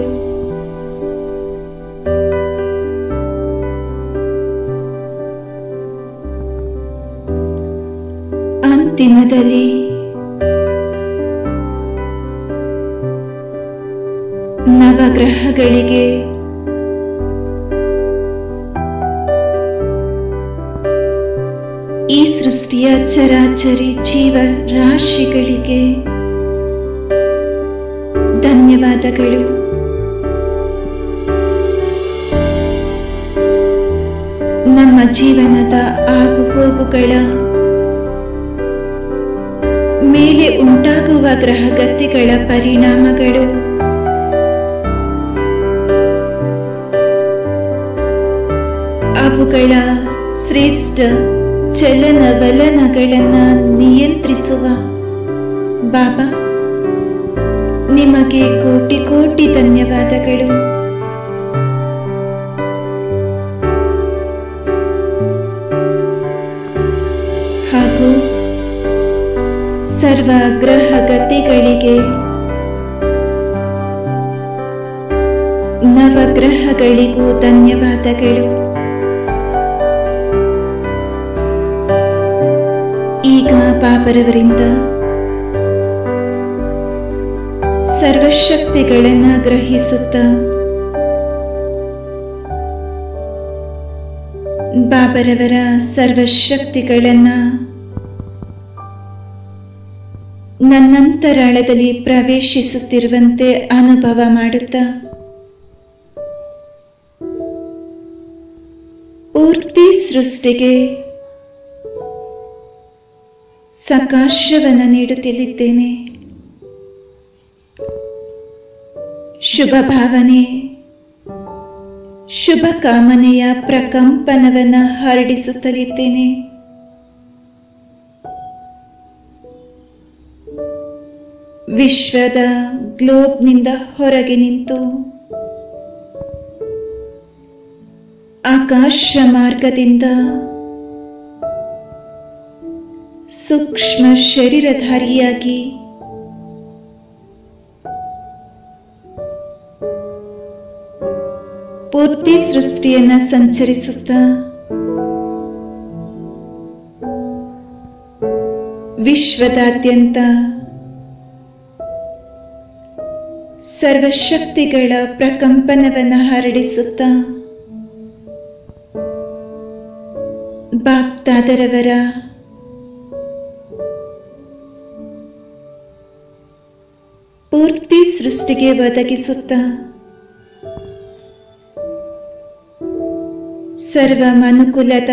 ಅಂತಿಮದಲ್ಲಿ ನವಗ್ರಹಗಳಿಗೆ ಈ ಸೃಷ್ಟಿಯ ಚರಾಚರಿ ಜೀವ ರಾಶಿಗಳಿಗೆ ಧನ್ಯವಾದಗಳು ನಮ್ಮ ಜೀವನದ ಆಗು ಹೋಗುಗಳ ಮೇಲೆ ಉಂಟಾಗುವ ಗ್ರಹಗತಿಗಳ ಪರಿಣಾಮಗಳು ಅವುಗಳ ಶ್ರೇಷ್ಠ ಚಲನವಲನಗಳನ್ನ ನಿಯಂತ್ರಿಸುವ ಬಾಬಾ ನಿಮಗೆ ಕೋಟಿ ಕೋಟಿ ಧನ್ಯವಾದಗಳು ಹಾಗೂ ಸರ್ವ ಗ್ರಹಗತಿಗಳಿಗೆ ನವಗ್ರಹಗಳಿಗೂ ಧನ್ಯವಾದಗಳು ಈಗ ಬಾಬರವರಿಂದ ಸರ್ವಶಕ್ತಿಗಳನ್ನ ಗ್ರಹಿಸುತ್ತ ಬಾಬರವರ ಸರ್ವಶಕ್ತಿಗಳನ್ನ ನನ್ನಂತರಾಳದಲ್ಲಿ ಪ್ರವೇಶಿಸುತ್ತಿರುವಂತೆ ಅನುಭವ ಮಾಡುತ್ತಾ ಪೂರ್ತಿ ಸೃಷ್ಟಿಗೆ ಸಕಾಶವನ್ನು ನೀಡುತ್ತಲಿದ್ದೇನೆ ಶುಭ ಭಾವನೆ ಶುಭ ಕಾಮನೆಯ ಪ್ರಕಂಪನವನ್ನ ಹರಡಿಸುತ್ತಲಿದ್ದೇನೆ ವಿಶ್ವದ ಗ್ಲೋಬ್ನಿಂದ ಹೊರಗೆ ನಿಂತು ಆಕಾಶ ಮಾರ್ಗದಿಂದ ಸೂಕ್ಷ್ಮ ಶರೀರಧಾರಿಯಾಗಿ ಪೂರ್ತಿ ಸೃಷ್ಟಿಯನ್ನ ಸಂಚರಿಸುತ್ತಾ ವಿಶ್ವದಾದ್ಯಂತ ಸರ್ವಶಕ್ತಿಗಳ ಪ್ರಕಂಪನವನ್ನು ಹರಡಿಸುತ್ತಾ ಬಾಪ್ತಾದರವರ ಪೂರ್ತಿ ಸೃಷ್ಟಿಗೆ ಒದಗಿಸುತ್ತ ಸರ್ವ ಮನುಕುಲದ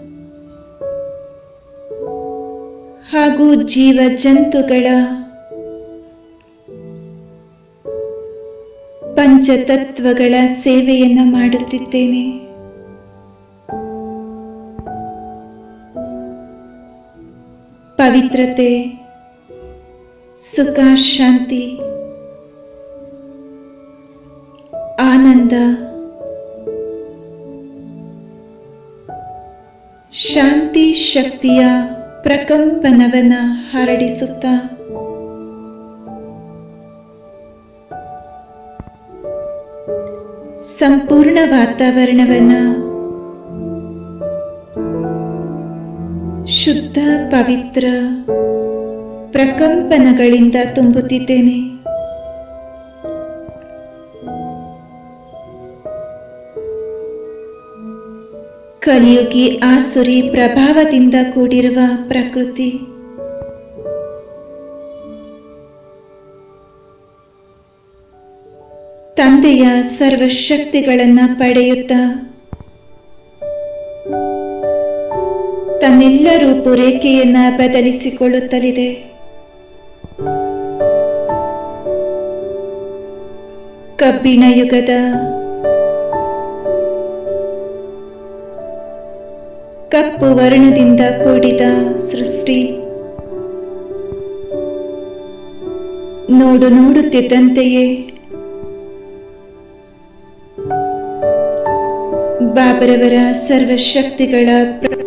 ಹಾಗೂ ಜೀವ ಜಂತುಗಳ ಪಂಚತತ್ವಗಳ ಸೇವೆಯನ್ನ ಮಾಡುತ್ತಿದ್ದೇನೆ ಪವಿತ್ರತೆ ಸುಖ ಶಾಂತಿ ಆನಂದ ಶಾಂತಿ ಶಕ್ತಿಯ ಪ್ರಕಂಪನವನ್ನ ಹರಡಿಸುತ್ತಾ ಸಂಪೂರ್ಣ ವಾತಾವರಣವನ್ನ ಶುದ್ಧ ಪವಿತ್ರ ಪ್ರಕಂಪನಗಳಿಂದ ತುಂಬುತ್ತಿದ್ದೇನೆ ಕಲಿಯುಗಿ ಆಸುರಿ ಪ್ರಭಾವದಿಂದ ಕೂಡಿರುವ ಪ್ರಕೃತಿ ತಂದೆಯ ಸರ್ವಶಕ್ತಿಗಳನ್ನ ಪಡೆಯುತ್ತಾ ತನ್ನೆಲ್ಲ ರೂಪುರೇಖೆಯನ್ನ ಬದಲಿಸಿಕೊಳ್ಳುತ್ತಲಿದೆ ಕಬ್ಬಿಣ ಯುಗದ ಕಪ್ಪು ವರ್ಣದಿಂದ ಕೂಡಿದ ಸೃಷ್ಟಿ ನೋಡು ನೋಡುತ್ತಿದ್ದಂತೆಯೇ ಬಾಬರವರ ಸರ್ವಶಕ್ತಿಗಳ ಪ್ರ-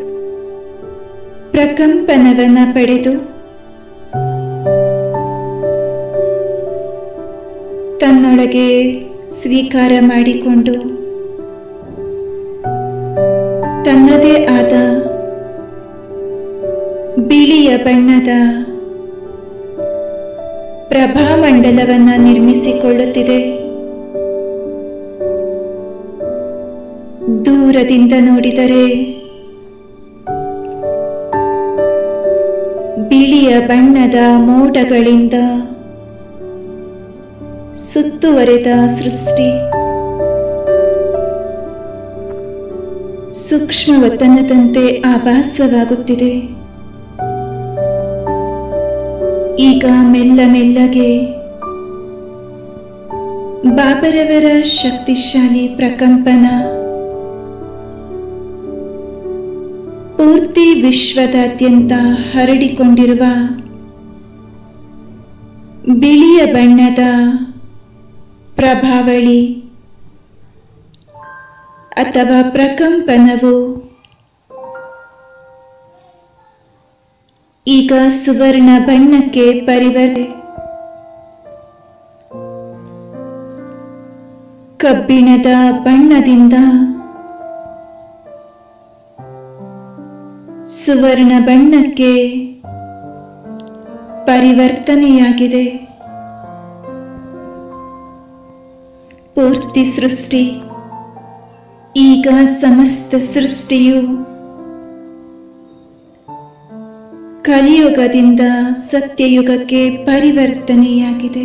ಪ್ರಕಂಪನವನ್ನ ಪಡೆದು ತನ್ನೊಳಗೆ ಸ್ವೀಕಾರ ಮಾಡಿಕೊಂಡು ತನ್ನದೇ ಆದ ಬಿಳಿಯ ಬಣ್ಣದ ಪ್ರಭಾಮಂಡಲವನ್ನ ನಿರ್ಮಿಸಿಕೊಳ್ಳುತ್ತಿದೆ ದೂರದಿಂದ ನೋಡಿದರೆ ಬಿಳಿಯ ಬಣ್ಣದ ಮೋಡಗಳಿಂದ ಸುತ್ತುವರೆದ ಸೃಷ್ಟಿ ಸೂಕ್ಷ್ಮ ಒತ್ತನದಂತೆ ಆಭಾಸವಾಗುತ್ತಿದೆ ಈಗ ಮೆಲ್ಲ ಮೆಲ್ಲಗೆ ಬಾಬರವರ ಶಕ್ತಿಶಾಲಿ ಪ್ರಕಂಪನ ಪೂರ್ತಿ ವಿಶ್ವದಾದ್ಯಂತ ಹರಡಿಕೊಂಡಿರುವ ಬಿಳಿಯ ಬಣ್ಣದ ಪ್ರಭಾವಳಿ ಅಥವಾ ಪ್ರಕಂಪನವು ಈಗ ಸುವರ್ಣ ಬಣ್ಣಕ್ಕೆ ಪರಿವರ್ತೆ ಕಬ್ಬಿಣದ ಬಣ್ಣದಿಂದ ಸುವರ್ಣ ಬಣ್ಣಕ್ಕೆ ಪರಿವರ್ತನೆಯಾಗಿದೆ ಪೂರ್ತಿ ಸೃಷ್ಟಿ ಈಗ ಸಮಸ್ತ ಸೃಷ್ಟಿಯು ಕಲಿಯುಗದಿಂದ ಸತ್ಯಯುಗಕ್ಕೆ ಪರಿವರ್ತನೆಯಾಗಿದೆ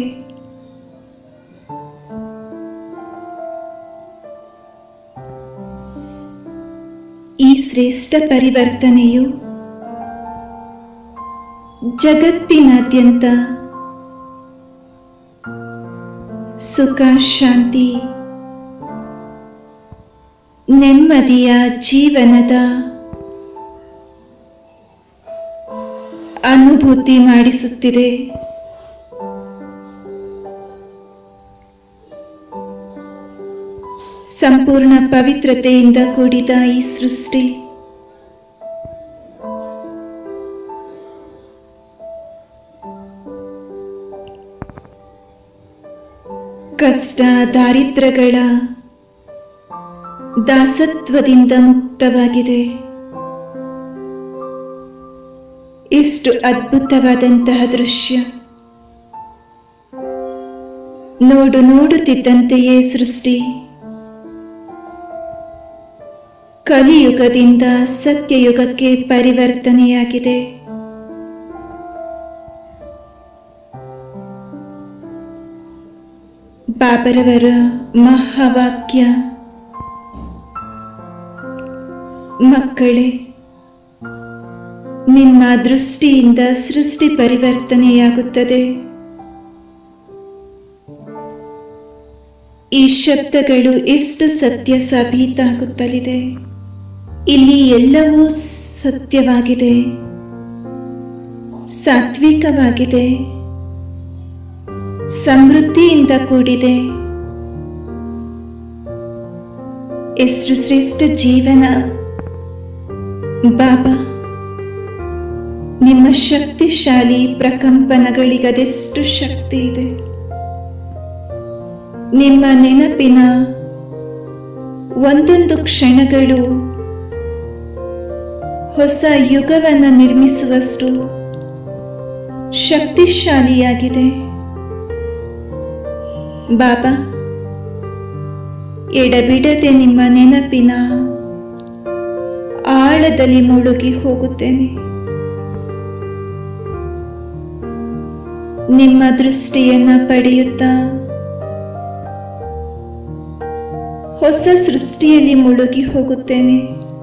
ಈ ಶ್ರೇಷ್ಠ ಪರಿವರ್ತನೆಯು ಜಗತ್ತಿನಾದ್ಯಂತ ಸುಖ ಶಾಂತಿ ನೆಮ್ಮದಿಯ ಜೀವನದ ಅನುಭೂತಿ ಮಾಡಿಸುತ್ತಿದೆ ಸಂಪೂರ್ಣ ಸಂಪೂರ್ಣ ಪವಿತ್ರತೆಯಿಂದ ಕೂಡಿದ ಈ ಸೃಷ್ಟಿ ಕಷ್ಟ ದಾರಿದ್ರ್ಯಗಳ ದಾಸತ್ವದಿಂದ ಮುಕ್ತವಾಗಿದೆ ಎಷ್ಟು ಅದ್ಭುತವಾದಂತಹ ದೃಶ್ಯ ನೋಡು ನೋಡುತ್ತಿದ್ದಂತೆಯೇ ಸೃಷ್ಟಿ ಕಲಿಯುಗದಿಂದ ಸತ್ಯಯುಗಕ್ಕೆ ಪರಿವರ್ತನೆಯಾಗಿದೆ ಬಾಬರವರ ಮಹಾವಾಕ್ಯ ಮಕ್ಕಳೇ ನಿಮ್ಮ ದೃಷ್ಟಿಯಿಂದ ಸೃಷ್ಟಿ ಪರಿವರ್ತನೆಯಾಗುತ್ತದೆ ಈ ಶಬ್ದಗಳು ಎಷ್ಟು ಸತ್ಯ ಸಾಬೀತಾಗುತ್ತಲಿದೆ ಇಲ್ಲಿ ಎಲ್ಲವೂ ಸತ್ಯವಾಗಿದೆ ಸಾತ್ವಿಕವಾಗಿದೆ ಸಮೃದ್ಧಿಯಿಂದ ಕೂಡಿದೆ ಎಷ್ಟು ಶ್ರೇಷ್ಠ ಜೀವನ ಬಾಬಾ ನಿಮ್ಮ ಶಕ್ತಿಶಾಲಿ ಪ್ರಕಂಪನಗಳಿಗದೆಷ್ಟು ಶಕ್ತಿ ಇದೆ ನಿಮ್ಮ ನೆನಪಿನ ಒಂದೊಂದು ಕ್ಷಣಗಳು ಹೊಸ ಯುಗವನ್ನು ನಿರ್ಮಿಸುವಷ್ಟು ಶಕ್ತಿಶಾಲಿಯಾಗಿದೆ ಬಾಬಾ ಎಡಬಿಡದೆ ನಿಮ್ಮ ನೆನಪಿನ ಆಳದಲ್ಲಿ ಮುಳುಗಿ ಹೋಗುತ್ತೇನೆ ನಿಮ್ಮ ದೃಷ್ಟಿಯನ್ನ ಪಡೆಯುತ್ತಾ ಹೊಸ ಸೃಷ್ಟಿಯಲ್ಲಿ ಮುಳುಗಿ ಹೋಗುತ್ತೇನೆ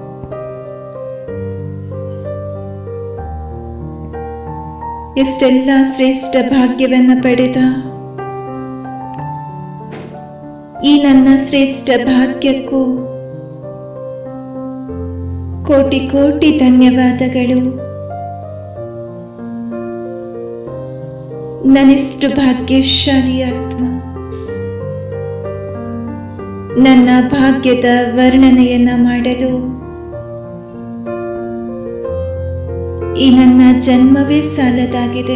ಎಷ್ಟೆಲ್ಲ ಶ್ರೇಷ್ಠ ಭಾಗ್ಯವನ್ನ ಪಡೆದ ಈ ನನ್ನ ಶ್ರೇಷ್ಠ ಭಾಗ್ಯಕ್ಕೂ ಕೋಟಿ ಕೋಟಿ ಧನ್ಯವಾದಗಳು ನನ್ನೆಷ್ಟು ಭಾಗ್ಯಶಾಲಿ ಆತ್ಮ ನನ್ನ ಭಾಗ್ಯದ ವರ್ಣನೆಯನ್ನ ಮಾಡಲು ಈ ನನ್ನ ಜನ್ಮವೇ ಸಾಲದಾಗಿದೆ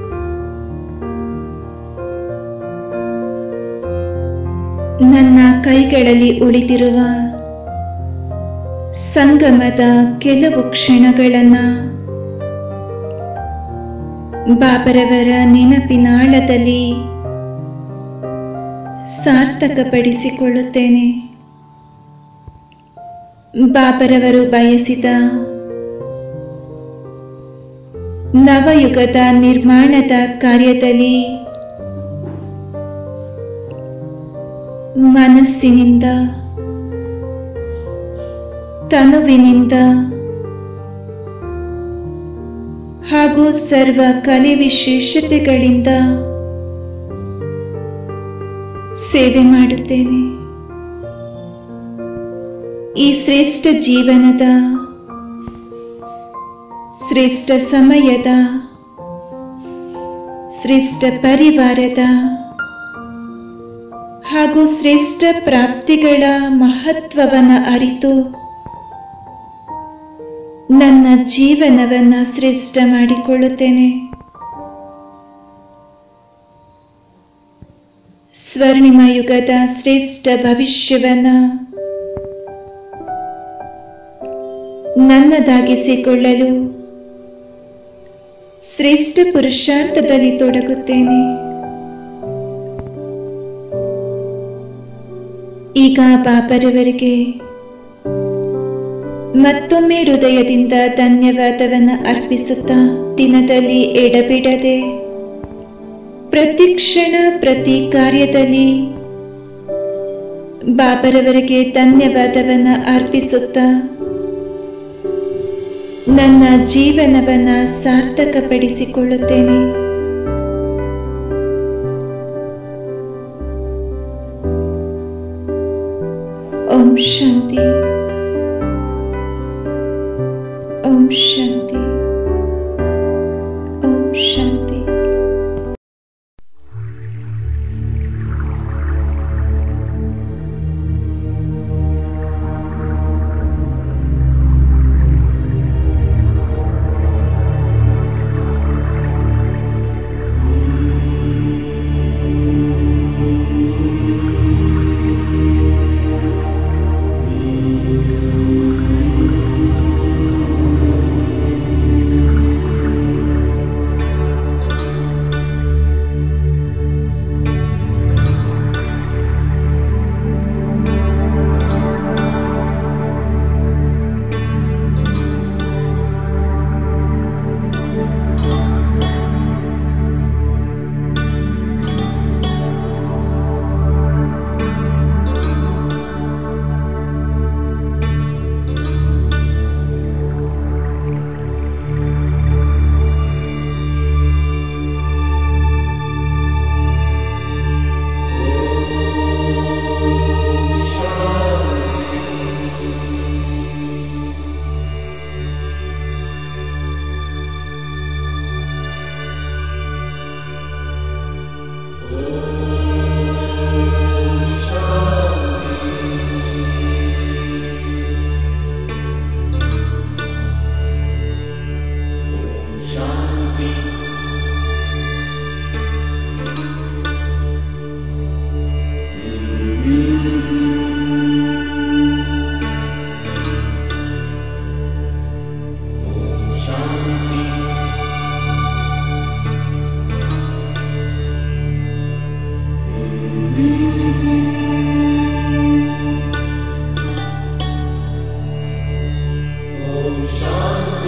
ನನ್ನ ಕೈಗಳಲ್ಲಿ ಉಳಿದಿರುವ ಸಂಗಮದ ಕೆಲವು ಕ್ಷಣಗಳನ್ನ ಬಾಬರವರ ನೆನಪಿನಾಳದಲ್ಲಿ ಸಾರ್ಥಕಪಡಿಸಿಕೊಳ್ಳುತ್ತೇನೆ ಬಾಬರವರು ಬಯಸಿದ ನವಯುಗದ ನಿರ್ಮಾಣದ ಕಾರ್ಯದಲ್ಲಿ ಮನಸ್ಸಿನಿಂದ ತನುವಿನಿಂದ ಹಾಗೂ ಸರ್ವ ಕಲೆ ವಿಶೇಷತೆಗಳಿಂದ ಸೇವೆ ಮಾಡುತ್ತೇನೆ ಈ ಶ್ರೇಷ್ಠ ಜೀವನದ ಶ್ರೇಷ್ಠ ಸಮಯದ ಶ್ರೇಷ್ಠ ಪರಿವಾರದ ಹಾಗೂ ಶ್ರೇಷ್ಠ ಪ್ರಾಪ್ತಿಗಳ ಮಹತ್ವವನ್ನು ಅರಿತು ನನ್ನ ಜೀವನವನ್ನ ಶ್ರೇಷ್ಠ ಮಾಡಿಕೊಳ್ಳುತ್ತೇನೆ ಸ್ವರ್ಣಿಮ ಯುಗದ ಶ್ರೇಷ್ಠ ಭವಿಷ್ಯವನ್ನ ನನ್ನದಾಗಿಸಿಕೊಳ್ಳಲು ಶ್ರೇಷ್ಠ ಪುರುಷಾರ್ಥದಲ್ಲಿ ತೊಡಗುತ್ತೇನೆ ಈಗ ಬಾಬರವರಿಗೆ ಮತ್ತೊಮ್ಮೆ ಹೃದಯದಿಂದ ಧನ್ಯವಾದವನ್ನು ಅರ್ಪಿಸುತ್ತಾ ದಿನದಲ್ಲಿ ಎಡಬಿಡದೆ ಪ್ರತಿ ಕ್ಷಣ ಪ್ರತಿ ಕಾರ್ಯದಲ್ಲಿ ಬಾಬರವರಿಗೆ ಧನ್ಯವಾದವನ್ನು ಅರ್ಪಿಸುತ್ತಾ ನನ್ನ ಜೀವನವನ್ನ ಸಾರ್ಥಕಪಡಿಸಿಕೊಳ್ಳುತ್ತೇನೆ ಓಂ ಶಾಂತಿ ಓಂ ಶಾಂತಿ ಓಂ ಶಾಂತಿ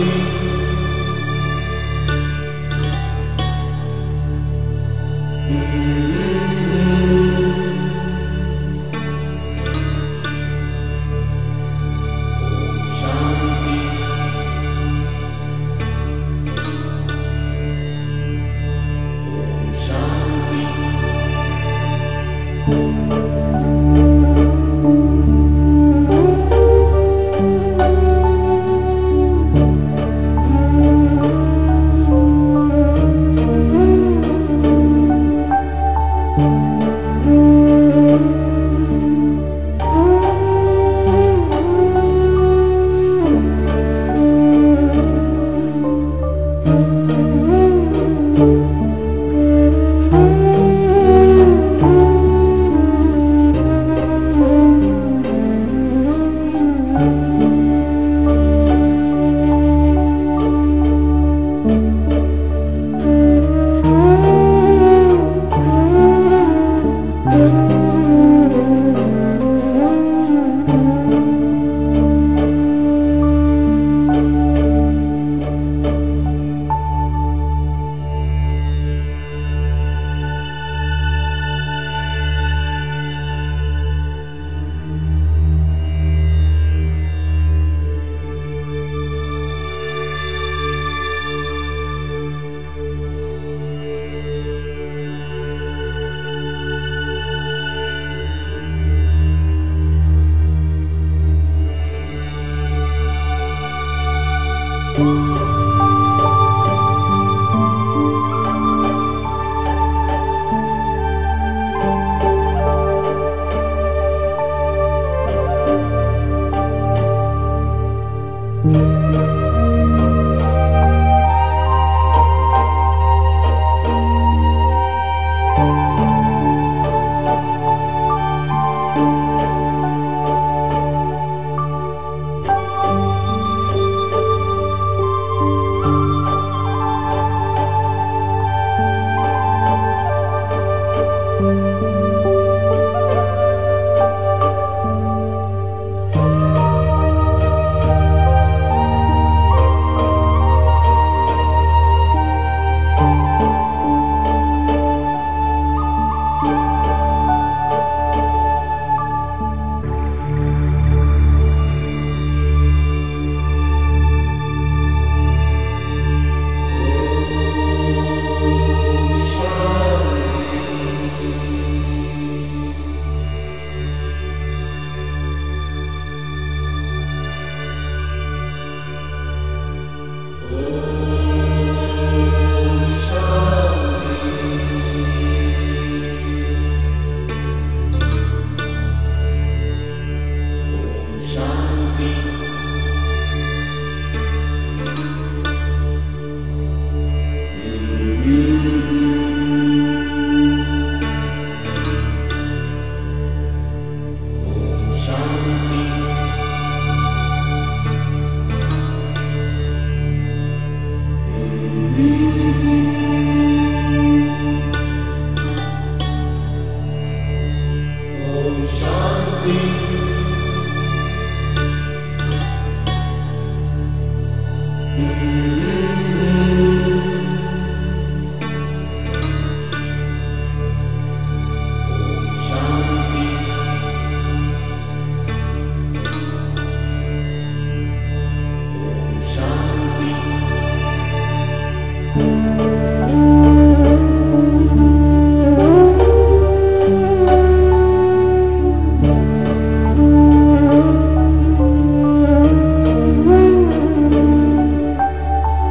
ಿ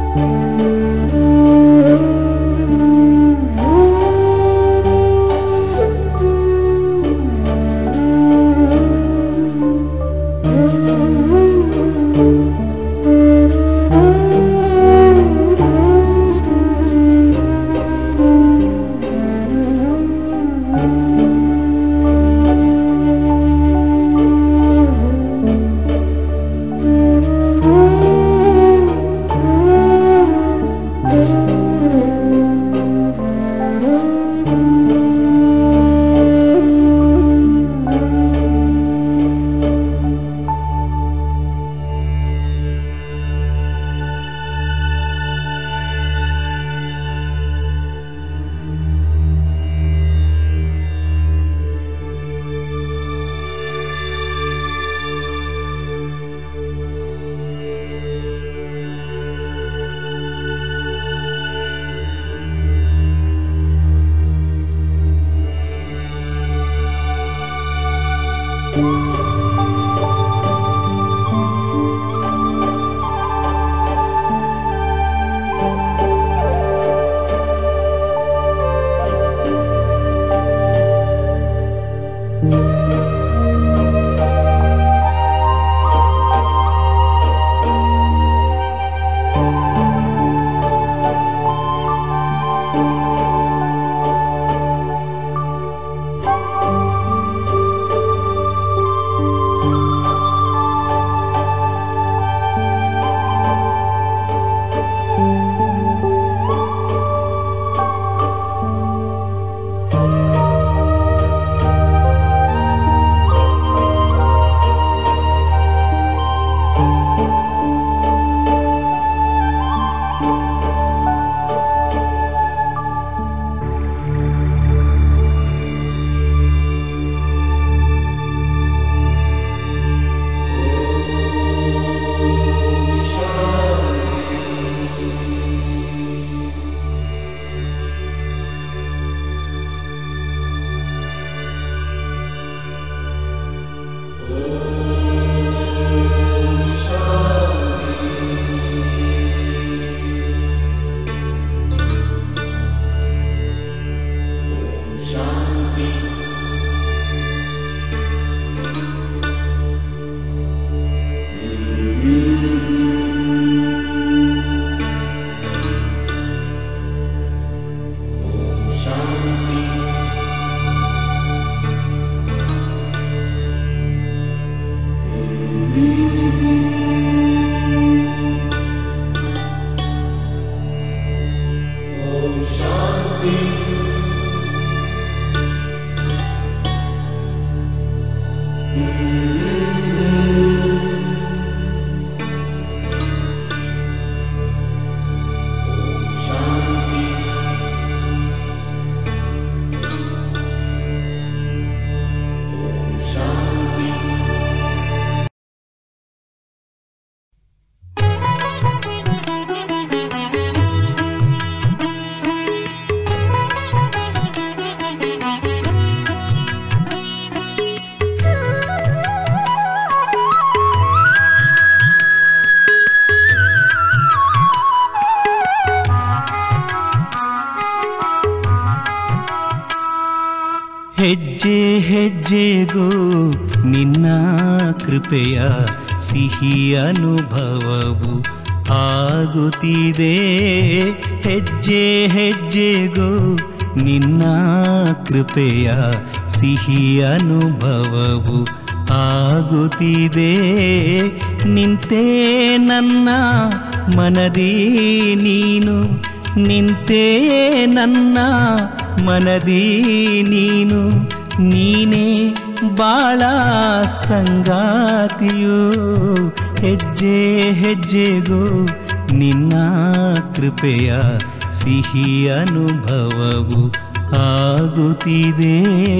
ಹೆಜ್ಜೆ ಹೆಜ್ಜೆಗೂ ನಿನ್ನ ಕೃಪೆಯ ಸಿಹಿ ಅನುಭವವು ಆಗುತ್ತಿದೆ ಹೆಜ್ಜೆ ಹೆಜ್ಜೆಗೂ ನಿನ್ನ ಕೃಪೆಯ ಸಿಹಿ ಅನುಭವವು ಆಗುತ್ತಿದೆ ನಿಂತೆ ನನ್ನ ಮನದಿ ನೀನು ನಿಂತೆ ನನ್ನ ಮನದಿ ನೀನು ನೀನೇ ಬಾಳ ಸಂಗಾತಿಯು ಹೆಜ್ಜೆ ಹೆಜ್ಜೆಗೂ ನಿನ್ನ ಕೃಪೆಯ ಸಿಹಿ ಅನುಭವವು ಆಗುತ್ತಿದೆ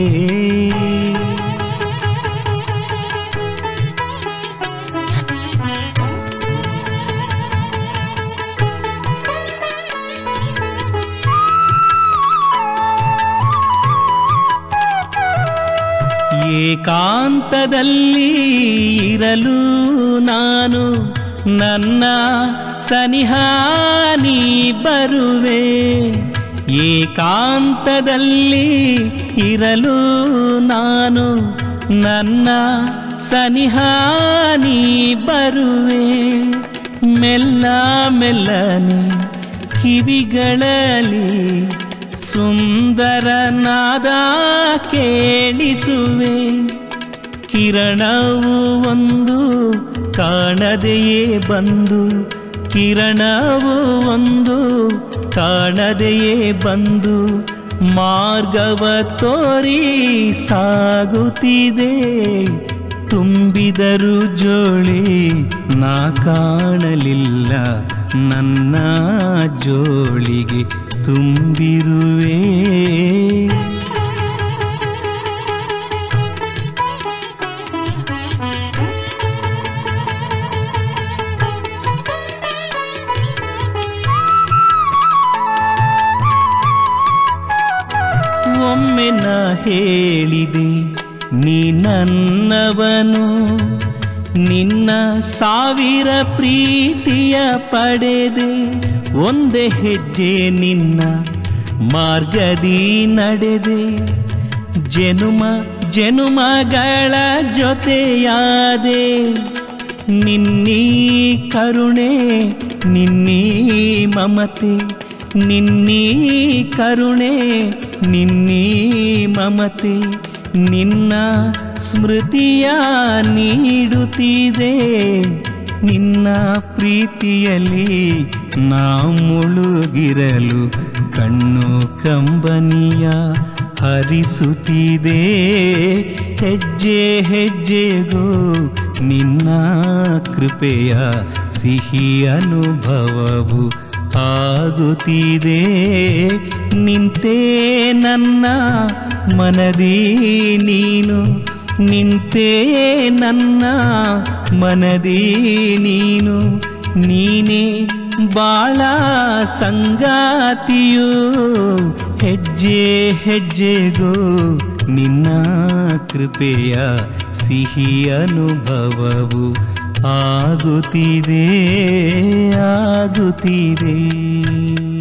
ಏಕಾಂತದಲ್ಲಿ ಇರಲು ನಾನು ನನ್ನ ಸನಿಹಾನಿ ಬರುವೆ ಏಕಾಂತದಲ್ಲಿ ಇರಲು ನಾನು ನನ್ನ ಸನಿಹಾನಿ ಬರುವೆ ಮೆಲ್ಲ ಮೆಲ್ಲನೆ ಕಿವಿಗಳಲ್ಲಿ ಸುಂದರನಾದ ಕೇಳಿಸುವೆ ಕಿರಣವು ಒಂದು ಕಾಣದೆಯೇ ಬಂದು ಕಿರಣವು ಒಂದು ಕಾಣದೆಯೇ ಬಂದು ಮಾರ್ಗವ ತೋರಿ ಸಾಗುತ್ತಿದೆ ತುಂಬಿದರು ಜೋಳಿ ನಾ ಕಾಣಲಿಲ್ಲ ನನ್ನ ಜೋಳಿಗೆ ತುಂಬಿರುವೆ ಒಮ್ಮೆ ನಾ ಹೇಳಿದೆ ನೀ ನನ್ನವನು ನಿನ್ನ ಸಾವಿರ ಪ್ರೀತಿಯ ಪಡೆದೆ ಒಂದೇ ಹೆಜ್ಜೆ ನಿನ್ನ ಮಾರ್ಗದಿ ನಡೆದೆ ಜನುಮ ಜನುಮಗಳ ಜೊತೆಯಾದೆ ನಿನ್ನೀ ಕರುಣೆ ನಿನ್ನೀ ಮಮತೆ ನಿನ್ನೀ ಕರುಣೆ ನಿನ್ನೀ ಮಮತೆ ನಿನ್ನ ಸ್ಮೃತಿಯ ನೀಡುತ್ತಿದೆ ನಿನ್ನ ಪ್ರೀತಿಯಲ್ಲಿ ನಾ ಮುಳುಗಿರಲು ಕಣ್ಣು ಕಂಬನಿಯ ಹರಿಸುತ್ತಿದೆ ಹೆಜ್ಜೆ ಹೆಜ್ಜೆಗೂ ನಿನ್ನ ಕೃಪೆಯ ಸಿಹಿ ಅನುಭವವು ಆಗುತ್ತಿದೆ ನಿಂತೆ ನನ್ನ ಮನದಿ ನೀನು ನಿಂತೆ ನನ್ನ ಮನದಿ ನೀನು ನೀನೇ ಬಾಳ ಸಂಗಾತಿಯು ಹೆಜ್ಜೆ ಹೆಜ್ಜೆಗೂ ನಿನ್ನ ಕೃಪೆಯ ಸಿಹಿ ಅನುಭವವು ಆಗುತ್ತಿದೆ ಆಗುತ್ತಿದೆ